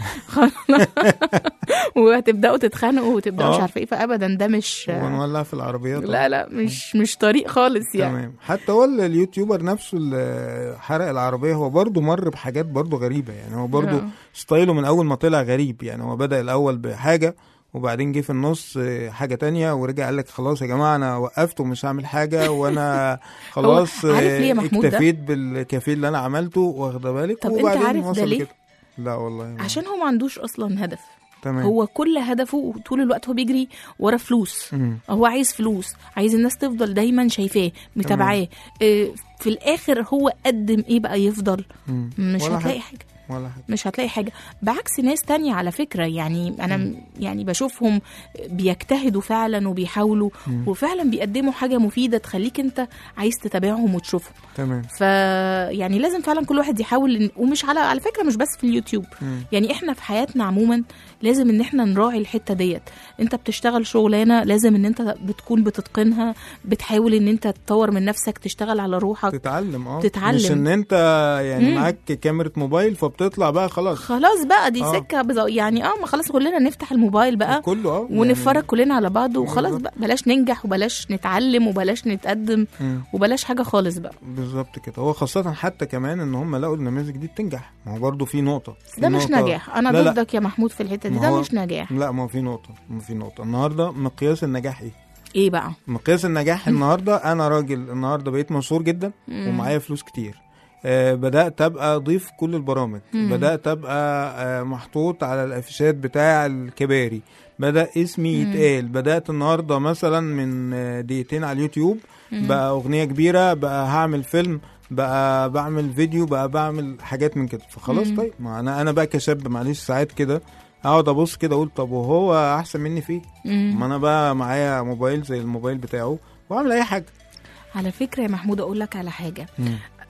وهتبداوا تتخانقوا وتبداوا آه. مش عارفه ايه فابدا ده مش ونولع في العربيات لا لا مش مش طريق خالص يعني تمام حتى هو اليوتيوبر نفسه اللي حرق العربيه هو برضه مر بحاجات برضه غريبه يعني هو برضه آه. ستايله من اول ما طلع غريب يعني هو بدا الاول بحاجه وبعدين جه في النص آه، حاجه تانية ورجع قال لك خلاص يا جماعه انا وقفت ومش هعمل حاجه وانا خلاص عارف آه، ليه يا محمود ده؟ اكتفيت بالكافيه اللي انا عملته واخده بالك طب أنت وبعدين عارف ده وصل ليه؟ كده. لا والله ما- عشان هو ما عندوش اصلا هدف تمام هو كل هدفه طول الوقت هو بيجري ورا فلوس مم. هو عايز فلوس عايز الناس تفضل دايما شايفاه متابعاه إيه، في الاخر هو قدم ايه بقى يفضل مم. مش ولا هتلاقي حاجة. حاجه ولا حاجه مش هتلاقي حاجه بعكس ناس تانية على فكره يعني انا م- يعني بشوفهم بيجتهدوا فعلا وبيحاولوا مم. وفعلا بيقدموا حاجه مفيده تخليك انت عايز تتابعهم وتشوفهم تمام ف يعني لازم فعلا كل واحد يحاول إن- ومش على على فكره مش بس في اليوتيوب مم. يعني احنا في حياتنا عموما لازم ان احنا نراعي الحته ديت انت بتشتغل شغلانه لازم ان انت بتكون بتتقنها بتحاول ان انت تطور من نفسك تشتغل على روحك تتعلم اه تتعلم. مش ان انت يعني مم. معاك كاميرا موبايل فبتطلع بقى خلاص خلاص بقى دي آه. سكه بزو... يعني اه ما خلاص كلنا نفتح الموبايل بقى كله اه ونتفرج كلنا على بعض وخلاص بالظبط. بقى بلاش ننجح وبلاش نتعلم وبلاش نتقدم مم. وبلاش حاجه خالص بقى بالظبط كده هو خاصة حتى كمان ان هم لقوا النماذج دي بتنجح ما هو برضه في نقطة في ده مش نقطة- نجاح انا لا لا. ضدك يا محمود في الحته دي ما ده هو- مش نجاح لا ما هو في نقطة ما في نقطة النهاردة مقياس النجاح ايه؟ ايه بقى مقياس النجاح النهاردة انا راجل النهاردة بقيت مشهور جدا مم. ومعايا فلوس كتير آه بدأت أبقى ضيف كل البرامج مم. بدأت أبقى آه محطوط على الأفيشات بتاع الكباري بدأ اسمي مم. يتقال بدأت النهاردة مثلا من آه، دقيقتين على اليوتيوب مم. بقى أغنية كبيرة بقى هعمل فيلم بقى بعمل فيديو بقى بعمل حاجات من كده فخلاص مم. طيب ما أنا أنا بقى كشاب معلش ساعات كده اقعد ابص كده اقول طب وهو احسن مني في ايه؟ مم. ما انا بقى معايا موبايل زي الموبايل بتاعه واعمل اي حاجه على فكره يا محمود اقول لك على حاجه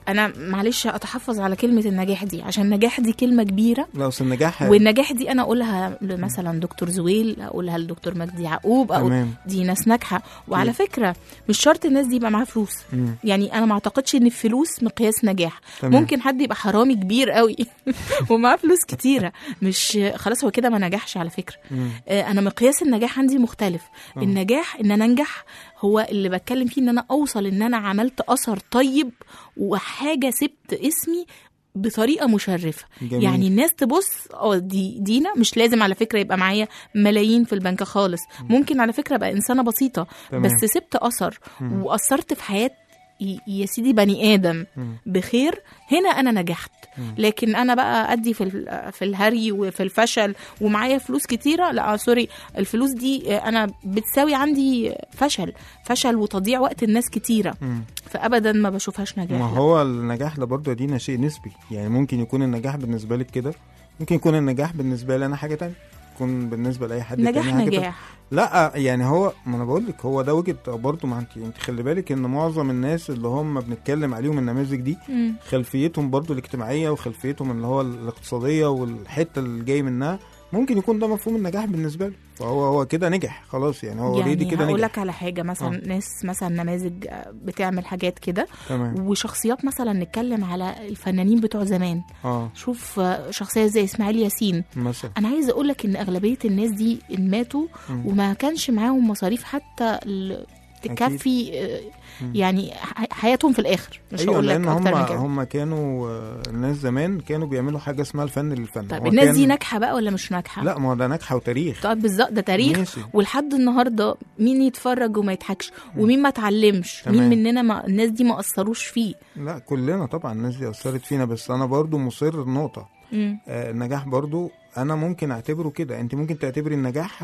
انا معلش اتحفظ على كلمه النجاح دي عشان النجاح دي كلمه كبيره لا اصل النجاح والنجاح دي انا اقولها مثلا دكتور زويل اقولها لدكتور مجدي يعقوب اقول تمام. دي ناس ناجحه وعلى فكره مش شرط الناس دي يبقى معاها فلوس مم. يعني انا ما اعتقدش ان الفلوس مقياس نجاح تمام. ممكن حد يبقى حرامي كبير قوي ومعاه فلوس كتيره مش خلاص هو كده ما نجحش على فكره مم. آه، انا مقياس النجاح عندي مختلف النجاح ان انا انجح هو اللي بتكلم فيه ان انا اوصل ان انا عملت اثر طيب وحاجه سبت اسمي بطريقه مشرفه جميل. يعني الناس تبص اه دي دينا مش لازم على فكره يبقى معايا ملايين في البنك خالص ممكن على فكره ابقى انسانه بسيطه تمام. بس سبت اثر واثرت في حياه ي- يا سيدي بني ادم بخير هنا انا نجحت لكن انا بقى ادي في ال- في الهري وفي الفشل ومعايا فلوس كتيره لا سوري الفلوس دي آه، انا بتساوي عندي فشل فشل وتضييع وقت الناس كتيره مم. فابدا ما بشوفهاش نجاح ما لا. هو النجاح ده برضه دينا شيء نسبي يعني ممكن يكون النجاح بالنسبه لك كده ممكن يكون النجاح بالنسبه لي انا حاجه تانية يكون بالنسبه لاي حد نجاح تاني حاجه تانية. نجاح لا يعني هو ما انا بقول لك هو ده وجهه برضه ما انت انت خلي بالك ان معظم الناس اللي هم بنتكلم عليهم النماذج دي مم. خلفيتهم برضه الاجتماعيه وخلفيتهم اللي هو الاقتصاديه والحته اللي جاي منها ممكن يكون ده مفهوم النجاح بالنسبه له فهو هو كده نجح خلاص يعني هو اوريدي يعني كده هقول نجح لك على حاجه مثلا آه. ناس مثلا نماذج بتعمل حاجات كده تمام وشخصيات مثلا نتكلم على الفنانين بتوع زمان اه شوف آه، شخصيه زي اسماعيل ياسين مثلا انا عايزه اقول لك ان اغلبيه الناس دي إن ماتوا مم. وما كانش معاهم مصاريف حتى ال- تكفي آه، مم. يعني ح- حياتهم في الاخر مش ايوه هقول لك لان هم اكتر من كده هم كانوا آه، الناس زمان كانوا بيعملوا حاجه اسمها الفن للفن طيب هو الناس كان- دي ناجحه بقى ولا مش ناجحه لا ما هو ده ناجحه وتاريخ طيب بالظبط ده تاريخ ماشي. ولحد النهارده مين يتفرج وما يضحكش ومين ما اتعلمش مين تمام. مننا ما الناس دي ما اثروش فيه لا كلنا طبعا الناس دي اثرت فينا بس انا برضو مصر نقطه مم. آه النجاح برضو انا ممكن اعتبره كده انت ممكن تعتبري النجاح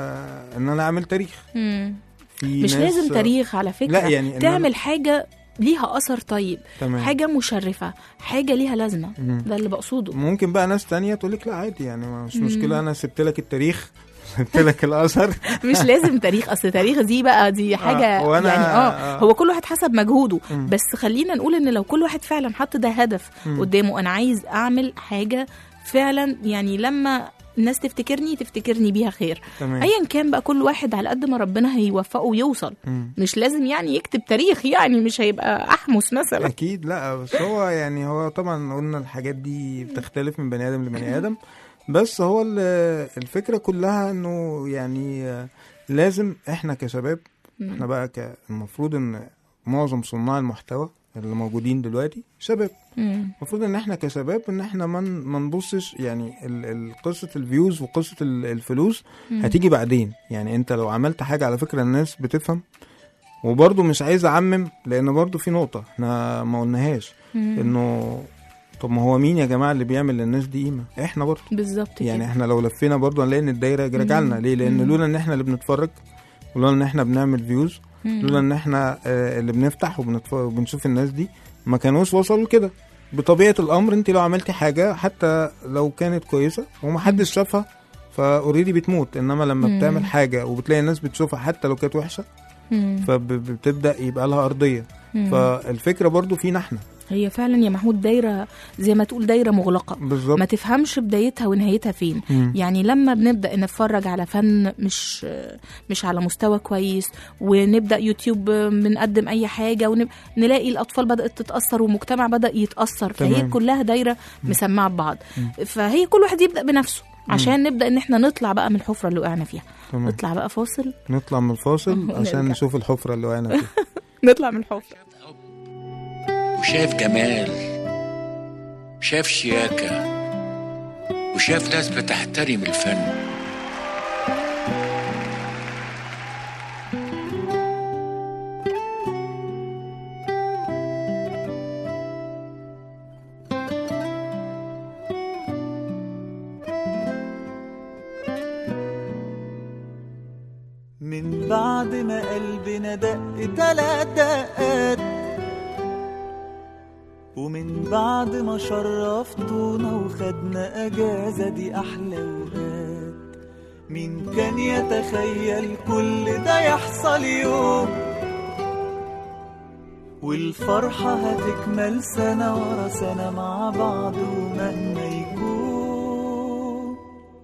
آه ان انا اعمل تاريخ مم. في مش ناس لازم تاريخ على فكره لا يعني إن تعمل حاجه ليها اثر طيب تمام. حاجه مشرفه حاجه ليها لازمه مم. ده اللي بقصده ممكن بقى ناس تانية تقول لك لا عادي يعني مش مم. مشكله انا سبت لك التاريخ سبت لك الاثر مش لازم تاريخ اصل تاريخ دي بقى دي حاجه آه، وأنا- يعني اه آه. هو كل واحد حسب مجهوده مم. بس خلينا نقول ان لو كل واحد فعلا حط ده هدف مم. قدامه انا عايز اعمل حاجه فعلا يعني لما الناس تفتكرني تفتكرني بيها خير تمام ايا كان بقى كل واحد على قد ما ربنا هيوفقه ويوصل مم. مش لازم يعني يكتب تاريخ يعني مش هيبقى احمس مثلا اكيد لا بس هو يعني هو طبعا قلنا الحاجات دي بتختلف من بني ادم لبني ادم بس هو ال- الفكره كلها انه يعني آه، لازم احنا كشباب احنا بقى ك- المفروض ان معظم صناع المحتوى اللي موجودين دلوقتي شباب مم. المفروض ان احنا كشباب ان احنا ما من ما نبصش يعني ال- ال- قصه الفيوز وقصه ال- الفلوس هتيجي بعدين يعني انت لو عملت حاجه على فكره الناس بتفهم وبرضه مش عايز اعمم لان برضه في نقطه احنا ما قلناهاش مم. انه طب ما هو مين يا جماعه اللي بيعمل للناس دي قيمه احنا برضه بالظبط يعني كده. احنا لو لفينا برضه هنلاقي ان الدايره راجعه لنا ليه لان مم. لولا ان احنا اللي بنتفرج ولولا ان احنا بنعمل فيوز مم. لولا ان احنا آه، اللي بنفتح وبنتف- وبنشوف الناس دي ما كانوش وصلوا كده بطبيعه الامر انت لو عملتي حاجه حتى لو كانت كويسه ومحدش شافها فاوريدي بتموت انما لما مم. بتعمل حاجه وبتلاقي الناس بتشوفها حتى لو كانت وحشه مم. فبتبدا يبقى لها ارضيه مم. فالفكره برضو فينا احنا هي فعلا يا محمود دايره زي ما تقول دايره مغلقه بالظبط ما تفهمش بدايتها ونهايتها فين مم. يعني لما بنبدا نتفرج على فن مش مش على مستوى كويس ونبدا يوتيوب بنقدم اي حاجه ونلاقي الاطفال بدات تتاثر والمجتمع بدا يتاثر فهي تمام. كلها دايره مسمعه ببعض فهي كل واحد يبدا بنفسه عشان نبدا ان احنا نطلع بقى من الحفره اللي وقعنا فيها تمام. نطلع بقى فاصل نطلع من الفاصل عشان ونرجع. نشوف الحفره اللي وقعنا فيها نطلع من الحفره وشاف جمال شاف شياكة وشاف ناس بتحترم الفن من بعد ما قلبنا دق تلات دقات ومن بعد ما شرفتونا وخدنا اجازة دي احلى وقات مين كان يتخيل كل ده يحصل يوم والفرحة هتكمل سنة ورا سنة مع بعض ومهما يكون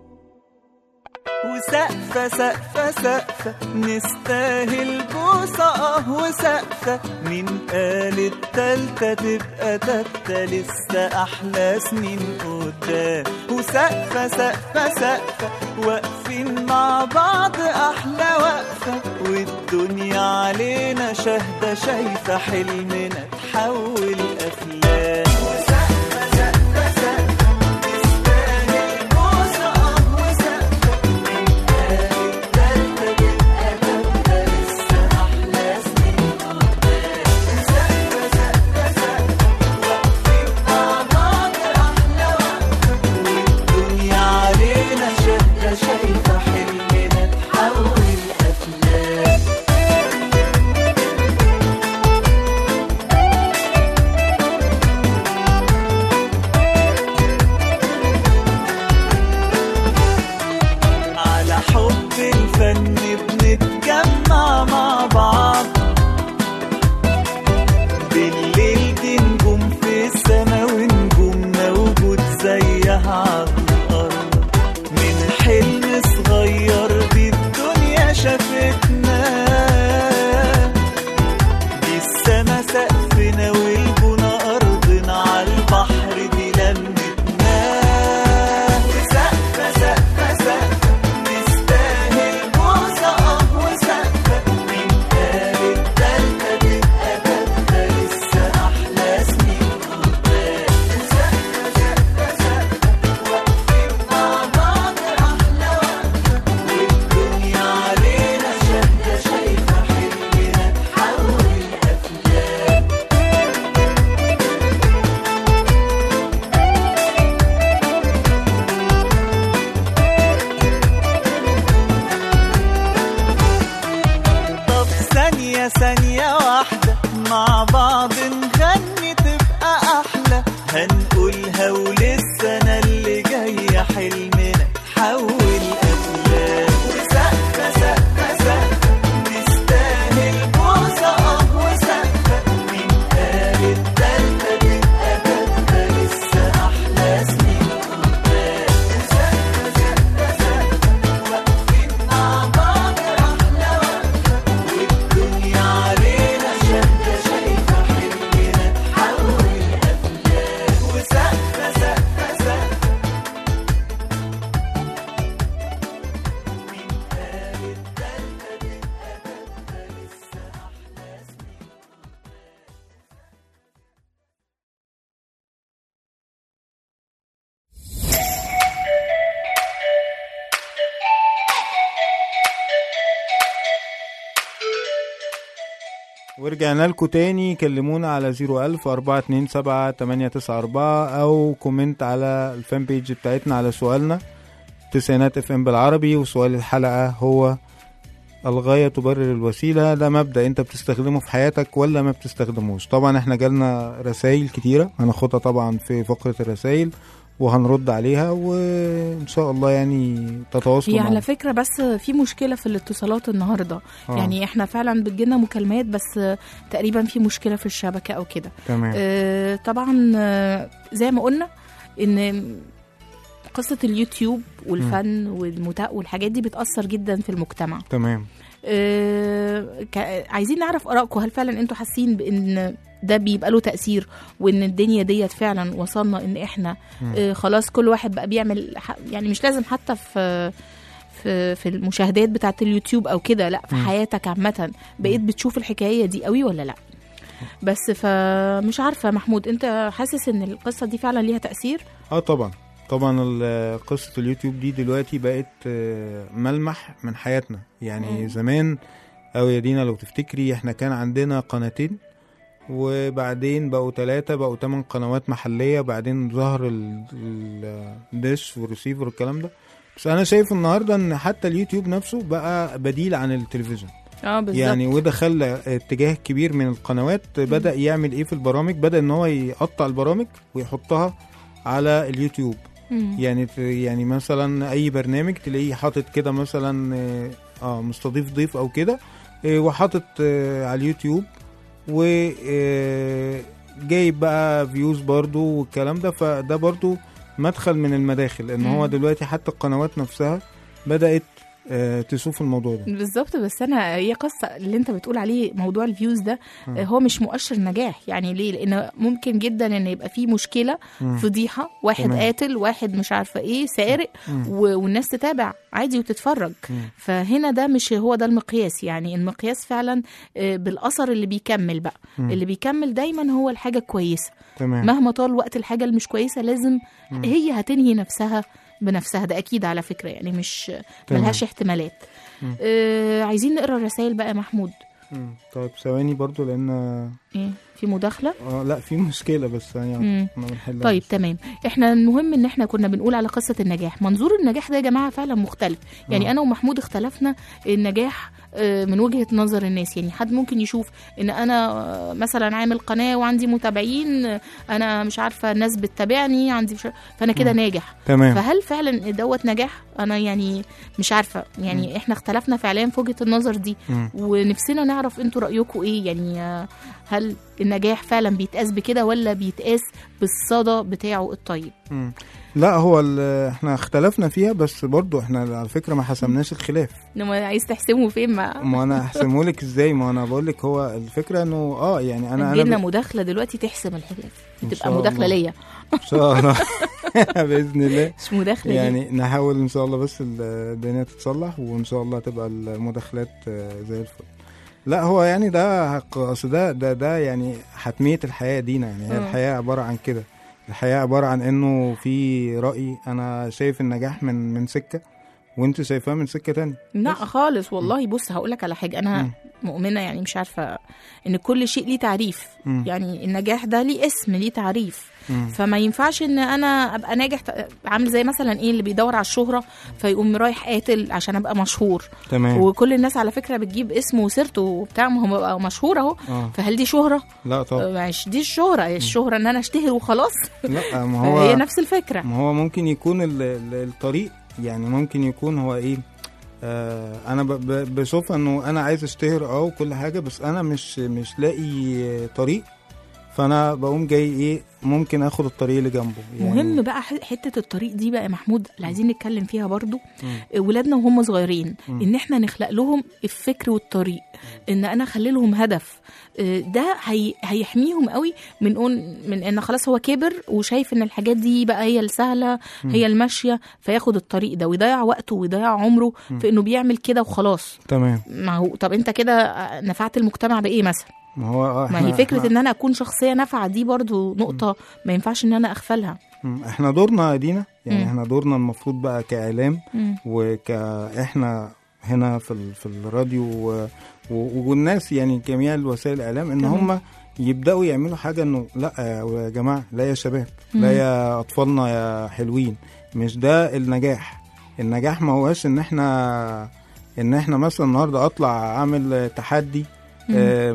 وسقفة سقفة سقفة نستاهل بوسة اه وسقفة مين قال التالتة تبقى تالتة لسه أحلى سنين قدام وسقفة سقفة سقفة واقفين مع بعض أحلى وقفة والدنيا علينا شاهدة شايفة حلمنا تحول أفلام وسقفة سقفة سقفة نستاهل بوسة اه وسقفة مين قال التالتة تبقى تالتة لسه أحلى سنين قدام وسقفة سقفة سقفة واقفين مع بعض أحلى وقفة والدنيا علينا شاهدة شايفة حلمنا تحول أفلام على حب الفن بنتجمع مع بعض بالليل دي نجوم في السما ونجوم موجود زيها على الأرض من حلم صغير دي الدنيا شافتنا دي السما سقفنا والبنا أرضنا على البحر دي لمتنا وسقفة سقفة سقفة نستاهل بوسة اه وسقفة مين قال التالتة تبقى تالتة لسه أحلى سنين قدام وسقفة سقفة سقفة واقفين مع بعض أحلى وقفة والدنيا علينا شاهدة شايفة حلمنا تحول أفلام طب ثانية ثانية واحدة مع بعض نغني تبقى أحلى هنقولها وللسنة اللي جاية حلمنا تحول أفلام وسقفة سقفة سقفة نستاهل بوسة اه وسقفة مين قال التالتة تبقى تالتة لسه أحلى سنين قدام وسقفة سقفة سقفة واقفين مع بعض أحلى وقفة والدنيا علينا شاهدة شايفة حلمنا تحول أفلام وسقفة سقفة سقفة مين قال التالتة تبقى تالتة لسه أحلى سنين ورجعنا لكم تاني كلمونا على 01000 427 894 او كومنت على الفان بيج بتاعتنا على سؤالنا تسعينات اف ام بالعربي وسؤال الحلقة هو الغاية تبرر الوسيلة ده مبدأ انت بتستخدمه في حياتك ولا ما بتستخدموش طبعا احنا جالنا رسائل كتيرة هناخدها طبعا في فقرة الرسائل وهنرد عليها وان شاء الله يعني تتواصلوا هي معنا. على فكرة بس في مشكلة في الاتصالات النهاردة آه. يعني احنا فعلا بتجينا مكالمات بس تقريبا في مشكلة في الشبكة او كده تمام آه طبعا آه، زي ما قلنا ان قصة اليوتيوب والفن والمتا والحاجات دي بتأثر جدا في المجتمع تمام آه، ك- عايزين نعرف آرائكم هل فعلا انتوا حاسين بان ده بيبقى له تأثير وان الدنيا ديت فعلا وصلنا ان احنا مم. آه، خلاص كل واحد بقى بيعمل ح- يعني مش لازم حتى في في في المشاهدات بتاعه اليوتيوب او كده لا في مم. حياتك عامه بقيت بتشوف الحكايه دي قوي ولا لا بس فمش عارفه محمود انت حاسس ان القصه دي فعلا ليها تاثير اه طبعا طبعا ال- قصة اليوتيوب دي دلوقتي بقت آه، ملمح من حياتنا يعني مم. زمان او يا دينا لو تفتكري احنا كان عندنا قناتين وبعدين بقوا ثلاثة بقوا تمن قنوات محلية بعدين ظهر ال- ال- الدش والريسيفر والكلام ده بس انا شايف النهاردة ان حتى اليوتيوب نفسه بقى بديل عن التلفزيون اه بالظبط يعني وده خلى اتجاه كبير من القنوات بدأ يعمل ايه في البرامج بدأ ان هو يقطع البرامج ويحطها على اليوتيوب مم. يعني ت- يعني مثلا اي برنامج تلاقيه حاطط كده مثلا اه آه، مستضيف ضيف او كده آه، وحاطط آه، على اليوتيوب و آه، جايب بقى فيوز برضو والكلام ده فده برضو مدخل من المداخل ان هو مم. دلوقتي حتى القنوات نفسها بدأت آه، تشوف الموضوع ده بالظبط بس انا هي قصه اللي انت بتقول عليه موضوع الفيوز ده مم. آه، هو مش مؤشر نجاح يعني ليه لان ممكن جدا ان يبقى في مشكله مم. فضيحه واحد تمام. قاتل واحد مش عارفه ايه سارق مم. و- والناس تتابع عادي وتتفرج مم. فهنا ده مش هو ده المقياس يعني المقياس فعلا آه، بالاثر اللي بيكمل بقى مم. اللي بيكمل دايما هو الحاجه الكويسه تمام مهما طال وقت الحاجه اللي مش كويسه لازم مم. هي هتنهي نفسها بنفسها ده اكيد على فكره يعني مش تمام. ملهاش احتمالات مم. آه عايزين نقرا الرسائل بقى يا محمود مم. طيب ثواني برضو لان ايه في مداخله اه لا في مشكله بس يعني مم. ما بنحلها طيب تمام احنا المهم ان احنا كنا بنقول على قصه النجاح منظور النجاح ده يا جماعه فعلا مختلف يعني آه. انا ومحمود اختلفنا النجاح آه، من وجهه نظر الناس يعني حد ممكن يشوف ان انا آه، مثلا عامل قناه وعندي متابعين آه، انا مش عارفه الناس بتتابعني عندي مش فانا كده مم. ناجح تمام فهل فعلا دوت نجاح انا يعني مش عارفه يعني احنا اختلفنا فعليا في وجهه النظر دي مم. ونفسنا نعرف انتوا رايكم ايه يعني آه، هل النجاح فعلا بيتقاس بكده ولا بيتقاس بالصدى بتاعه الطيب مم. لا هو ال- احنا اختلفنا فيها بس برضو احنا على فكره ما حسمناش الخلاف لما عايز تحسمه فين ما ما انا هحسمه لك ازاي ما انا بقول لك هو الفكره انه اه يعني انا جبنا انا ب... مداخله دلوقتي تحسم الخلاف إن تبقى شاء مداخله الله. ليا ان شاء الله باذن الله مش مداخله يعني يعني نحاول ان شاء الله بس ال- الدنيا تتصلح وان شاء الله تبقى المداخلات آه، زي الفل لا هو يعني ده حق- اصل ده ده ده يعني حتميه الحياه دينا يعني هي مم. الحياه عباره عن كده الحياه عباره عن انه في راي انا شايف النجاح من من سكه وانت شايفاه من سكه تانية لا خالص والله بص هقول لك على حاجه انا مم. مؤمنه يعني مش عارفه ان كل شيء ليه تعريف مم. يعني النجاح ده ليه اسم ليه تعريف مم. فما ينفعش ان انا ابقى ناجح ت- عامل زي مثلا ايه اللي بيدور على الشهره فيقوم رايح قاتل عشان ابقى مشهور تمام وكل الناس على فكره بتجيب اسمه وسيرته وبتاع ما هو بقى مشهور اهو اه فهل دي شهره؟ لا طبعا مش دي الشهره الشهره ان انا اشتهر وخلاص لا ما فهي هو نفس الفكره ما هو ممكن يكون ال- ال- الطريق يعني ممكن يكون هو ايه آه انا ب- ب- بشوف انه انا عايز اشتهر اه وكل حاجه بس انا مش مش لاقي طريق فانا بقوم جاي ايه ممكن اخد الطريق اللي جنبه يعني مهم بقى ح- حته الطريق دي بقى يا محمود اللي عايزين نتكلم فيها برضو مم. ولادنا وهم صغيرين مم. ان احنا نخلق لهم الفكر والطريق ان انا اخلي لهم هدف آه، ده هي هيحميهم قوي من أون من ان خلاص هو كبر وشايف ان الحاجات دي بقى هي السهله هي الماشيه فياخد الطريق ده ويضيع وقته ويضيع عمره في انه بيعمل كده وخلاص تمام ما هو طب انت كده آه، نفعت المجتمع بايه مثلا ما هو آه ما إحنا- هي فكره إحنا- ان انا اكون شخصيه نافعه دي برضو نقطه ما ينفعش ان انا اغفلها مم. احنا دورنا يا دينا يعني مم. احنا دورنا المفروض بقى كاعلام مم. وكاحنا هنا في ال... في الراديو و... و... والناس يعني جميع الوسائل الاعلام ان تمام. هم يبداوا يعملوا حاجه انه لا يا جماعه لا يا شباب مم. لا يا اطفالنا يا حلوين مش ده النجاح النجاح ما هوش ان احنا ان احنا مثلا النهارده اطلع اعمل تحدي مم. آه،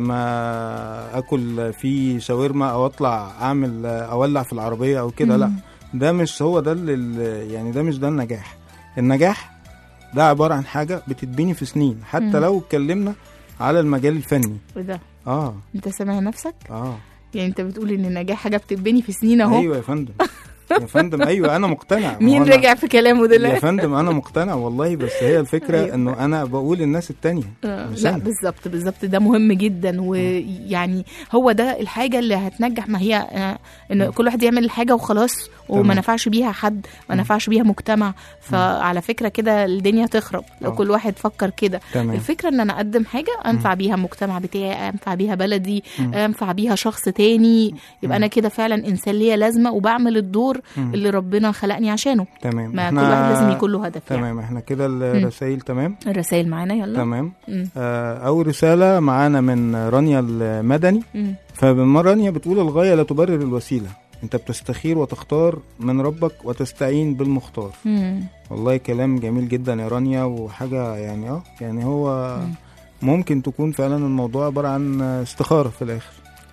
ما اكل فيه شاورما او اطلع اعمل آه، اولع في العربيه او كده لا مم. ده مش هو ده اللي اللي- يعني ده مش ده النجاح النجاح ده عباره عن حاجه بتتبني في سنين حتى مم. لو اتكلمنا على المجال الفني وده اه انت سامع نفسك اه يعني انت بتقول ان النجاح حاجه بتتبني في سنين اهو ايوه يا فندم يا فندم ايوه انا مقتنع ما مين هو أنا- رجع في كلامه يا دلوقتي فندم انا مقتنع والله بس هي الفكره أيوة. انه انا بقول الناس التانية آه، مش لا أنا. بالظبط بالظبط ده مهم جدا ويعني هو ده الحاجه اللي هتنجح ما هي آه، ان كل واحد يعمل الحاجه وخلاص وما تمام. نفعش بيها حد ما نفعش بيها مجتمع فعلى فكره كده الدنيا تخرب لو آه. كل واحد فكر كده تمام الفكره ان انا اقدم حاجه انفع بيها المجتمع بتاعي انفع بيها بلدي مم. انفع بيها شخص تاني يبقى مم. انا كده فعلا انسان ليا لازمه وبعمل الدور مم. اللي ربنا خلقني عشانه تمام ما كل واحد لازم يكون له هدف يعني تمام احنا كده الرسائل تمام الرسائل معانا يلا تمام مم. آه، اول رساله معانا من رانيا المدني مم. فبما رانيا بتقول الغايه لا تبرر الوسيله انت بتستخير وتختار من ربك وتستعين بالمختار مم. والله كلام جميل جدا يا رانيا وحاجه يعني اه يعني هو مم. ممكن تكون فعلا الموضوع عباره عن استخاره في الاخر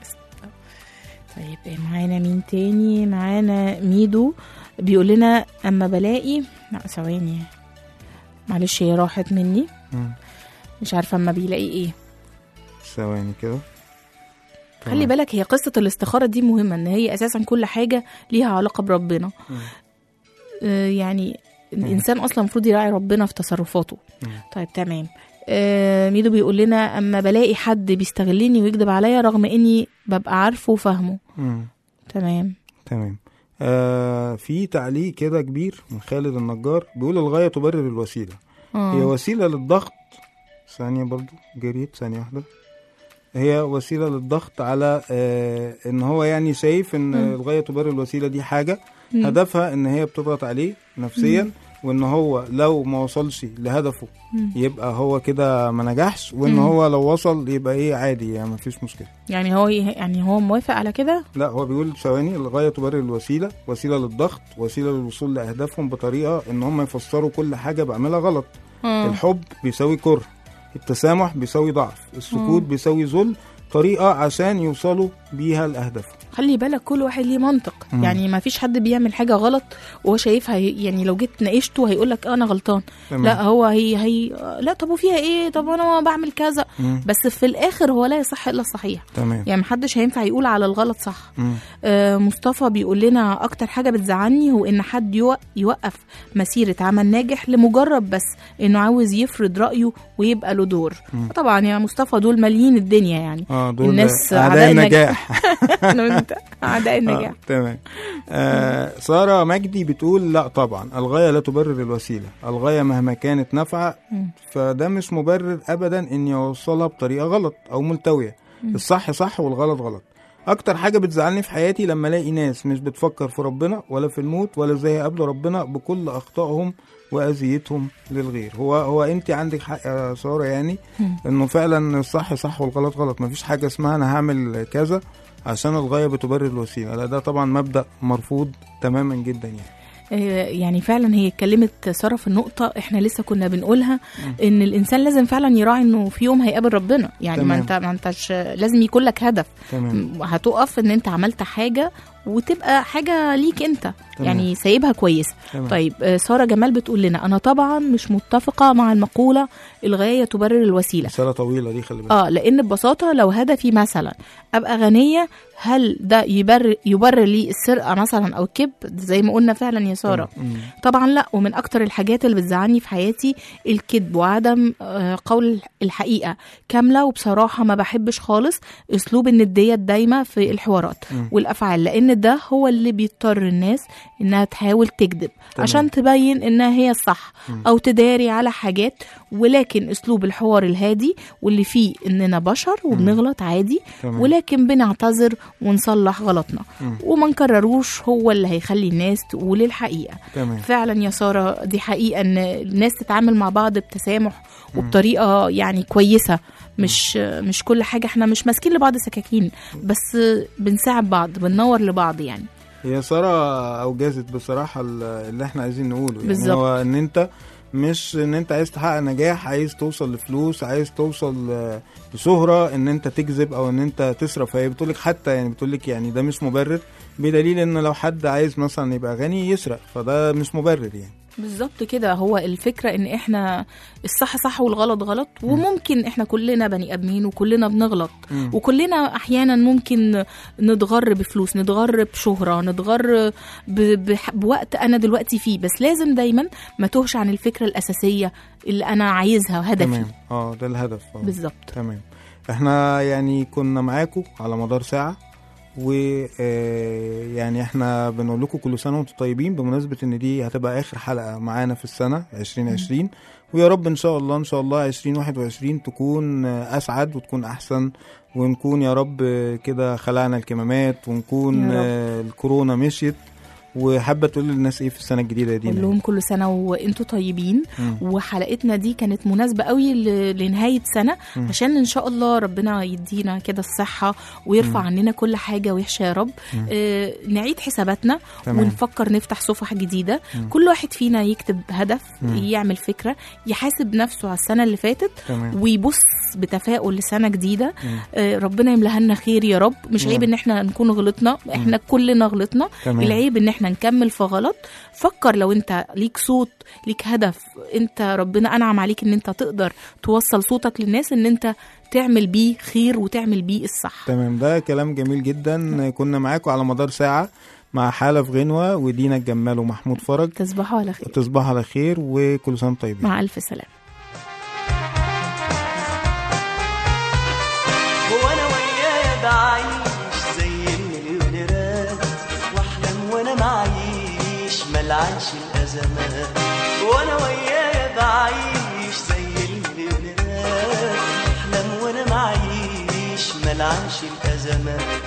طيب معانا مين تاني معانا ميدو بيقول لنا اما بلاقي لا ثواني معلش هي راحت مني مم. مش عارفه اما بيلاقي ايه ثواني كده خلي بالك هي قصة الاستخارة دي مهمة ان هي اساسا كل حاجة ليها علاقة بربنا آه يعني الانسان اصلا المفروض يراعي ربنا في تصرفاته طيب تمام آه ميدو بيقول لنا اما بلاقي حد بيستغلني ويكذب عليا رغم اني ببقى عارفه وفاهمه مم. تمام تمام آه في تعليق كده كبير من خالد النجار بيقول الغاية تبرر الوسيلة آه. هي وسيلة للضغط ثانية برضو جريت ثانية واحدة هي وسيلة للضغط على آه ان هو يعني شايف ان مم. الغاية تبرر الوسيلة دي حاجة مم. هدفها ان هي بتضغط عليه نفسيا مم. وان هو لو ما وصلش لهدفه مم. يبقى هو كده ما نجحش وان مم. هو لو وصل يبقى ايه عادي يعني ما فيش مشكلة يعني هو يعني هو موافق على كده لا هو بيقول ثواني الغاية تبرر الوسيلة وسيلة للضغط وسيلة للوصول لأهدافهم بطريقة إن هم يفسروا كل حاجة بعملها غلط آه. الحب بيساوي كره التسامح بيساوي ضعف السكوت آه. بيساوي ذل طريقة عشان يوصلوا بيها لأهدافهم خلي بالك كل واحد ليه منطق مم. يعني ما فيش حد بيعمل حاجه غلط وهو شايفها ي- يعني لو جيت ناقشته هيقول لك انا غلطان تمام. لا هو هي هي لا طب وفيها ايه طب انا بعمل كذا مم. بس في الاخر هو لا يصح الا الصحيح تمام يعني محدش هينفع يقول على الغلط صح مم. آه مصطفى بيقول لنا اكتر حاجه بتزعلني هو ان حد يو- يوقف مسيره عمل ناجح لمجرد بس انه عاوز يفرض رايه ويبقى له دور مم. طبعا يا مصطفى دول ماليين الدنيا يعني اه دول الناس أعداء النجاح انا وانت اعداء النجاح آه، تمام آه سارة مجدي بتقول لا طبعا الغاية لا تبرر الوسيلة الغاية مهما كانت نافعة مم. فده مش مبرر أبدا إني أوصلها بطريقة غلط أو ملتوية مم. الصح صح والغلط غلط أكتر حاجة بتزعلني في حياتي لما ألاقي ناس مش بتفكر في ربنا ولا في الموت ولا إزاي يقابلوا ربنا بكل أخطائهم وأذيتهم للغير هو هو أنت عندك حق يا سارة يعني مم. إنه فعلا الصح صح والغلط غلط مفيش حاجة اسمها أنا هعمل كذا عشان الغاية بتبرر الوسيلة لا ده طبعا مبدأ مرفوض تماما جدا يعني آه، يعني فعلا هي اتكلمت ساره في النقطه احنا لسه كنا بنقولها ان الانسان لازم فعلا يراعي انه في يوم هيقابل ربنا يعني ما تمام. انت ما انتش لازم يكون لك هدف تمام م- هتقف ان انت عملت حاجه وتبقى حاجه ليك انت تمام. يعني سايبها كويسه تمام. طيب آه، ساره جمال بتقول لنا انا طبعا مش متفقه مع المقوله الغايه تبرر الوسيله رسالة طويلة دي خلي بالك اه لان ببساطه لو هدفي مثلا ابقى غنيه هل ده يبرر يبرر لي السرقه مثلا او الكذب زي ما قلنا فعلا يا ساره مم. طبعا لا ومن اكتر الحاجات اللي بتزعلني في حياتي الكذب وعدم آه، قول الحقيقه كامله وبصراحه ما بحبش خالص اسلوب النديه الدايمه في الحوارات مم. والافعال لان ده هو اللي بيضطر الناس انها تحاول تكذب عشان تبين انها هي الصح مم. او تداري على حاجات ولكن اسلوب الحوار الهادي واللي فيه اننا بشر وبنغلط عادي تمام. ولكن بنعتذر ونصلح غلطنا مم. وما نكرروش هو اللي هيخلي الناس تقول الحقيقه تمام فعلا يا ساره دي حقيقه ان الناس تتعامل مع بعض بتسامح وبطريقه يعني كويسه مش مش كل حاجه احنا مش ماسكين لبعض سكاكين بس بنساعد بعض بننور لبعض يعني هي سارة أوجزت بصراحة ال- اللي احنا عايزين نقوله يعني بالظبط. هو إن أنت مش إن أنت عايز تحقق نجاح عايز توصل لفلوس عايز توصل آه، لشهرة إن أنت تكذب أو إن أنت تسرف هي بتقولك حتى يعني بتقولك يعني ده مش مبرر بدليل إن لو حد عايز مثلا يبقى غني يسرق فده مش مبرر يعني بالظبط كده هو الفكرة ان احنا الصح صح والغلط غلط وممكن احنا كلنا بني ادمين وكلنا بنغلط مم. وكلنا احيانا ممكن نتغر بفلوس نتغر بشهرة نتغر ب... بح- بوقت انا دلوقتي فيه بس لازم دايما ما توهش عن الفكرة الاساسية اللي انا عايزها هدفي تمام اه ده الهدف آه. بالظبط تمام احنا يعني كنا معاكم على مدار ساعة و آه، يعني احنا بنقول لكم كل سنة وانتم طيبين بمناسبة ان دي هتبقى اخر حلقة معانا في السنة 2020 ويا رب ان شاء الله ان شاء الله 2021 تكون آه، اسعد وتكون احسن ونكون يا رب آه، كده خلعنا الكمامات ونكون يا رب. آه، الكورونا مشيت وحابة تقول للناس ايه في السنة الجديدة دي قول لهم كل سنة وانتوا طيبين مم. وحلقتنا دي كانت مناسبة قوي ل- لنهاية سنة مم. عشان ان شاء الله ربنا يدينا كده الصحة ويرفع مم. عننا كل حاجة وحشة يا رب مم. آه نعيد حساباتنا تمام. ونفكر نفتح صفح جديدة مم. كل واحد فينا يكتب هدف مم. يعمل فكرة يحاسب نفسه على السنة اللي فاتت تمام ويبص بتفاؤل لسنة جديدة مم. آه ربنا يملاها لنا خير يا رب مش يا عيب رب. ان احنا نكون غلطنا احنا كلنا غلطنا تمام. العيب ان احنا احنا نكمل في غلط فكر لو انت ليك صوت ليك هدف انت ربنا انعم عليك ان انت تقدر توصل صوتك للناس ان انت تعمل بيه خير وتعمل بيه الصح تمام ده كلام جميل جدا كنا معاكم على مدار ساعة مع حالة في غنوة ودينا الجمال ومحمود فرج تصبحوا على خير تصبحوا على خير وكل سنة طيبين مع الف سلامه وانا وياه بعيش زي المليونيرات واحلم وانا معيش ملعنش الازمات وانا وياه بعيش زي المليونيرات واحلم وانا معيش ملعنش الازمات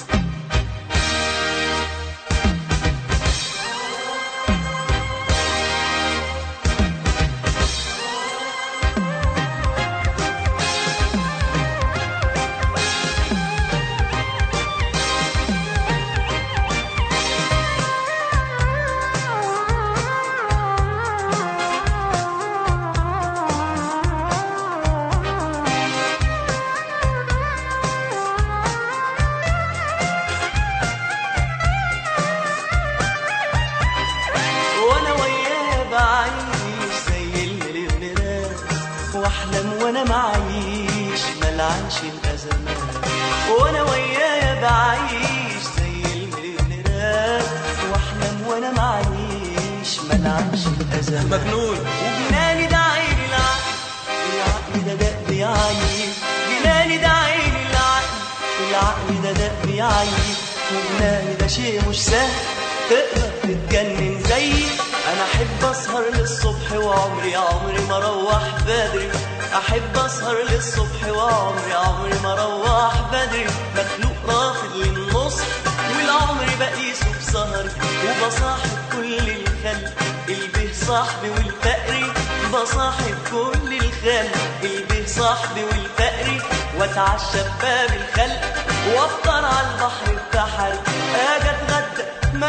وانا وياه بعيش زي المليونيرات واحلم وانا معيش ملعنش الازمات وانا وياه بعيش زي المليونيرات واحلم وانا معيش ملعنش الازمات مجنون وجناني ده عيني العقل العقل ده دق عيني جناني ده عيني العقل العقل ده دق عيني وجناني ده شيء مش سهل تقدر تتجنن زيي انا احب اسهر للصبح وعمري عمري ما اروح بدري احب اسهر للصبح وعمري عمري ما اروح بدري مخلوق رافض للنص والعمر بقيسه بسهري وبصاحب كل الخلق البه صاحبي والفقري بصاحب كل الخلق البه صاحبي والفقري واتعشى بباب الخلق وافطر على البحر بتاعها اجي اتغدى ما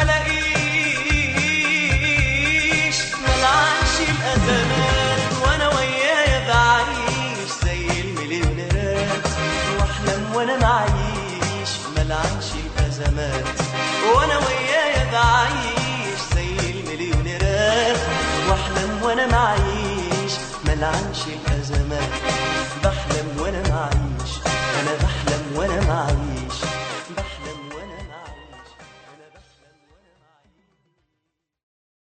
الاقيش ملعنش الازمات وانا ويايا بعيش زي المليونيرات واحلم وانا معيش ملعنش الازمات وانا ويايا بعيش زي المليونيرات واحلم وانا معيش ملعنش الازمات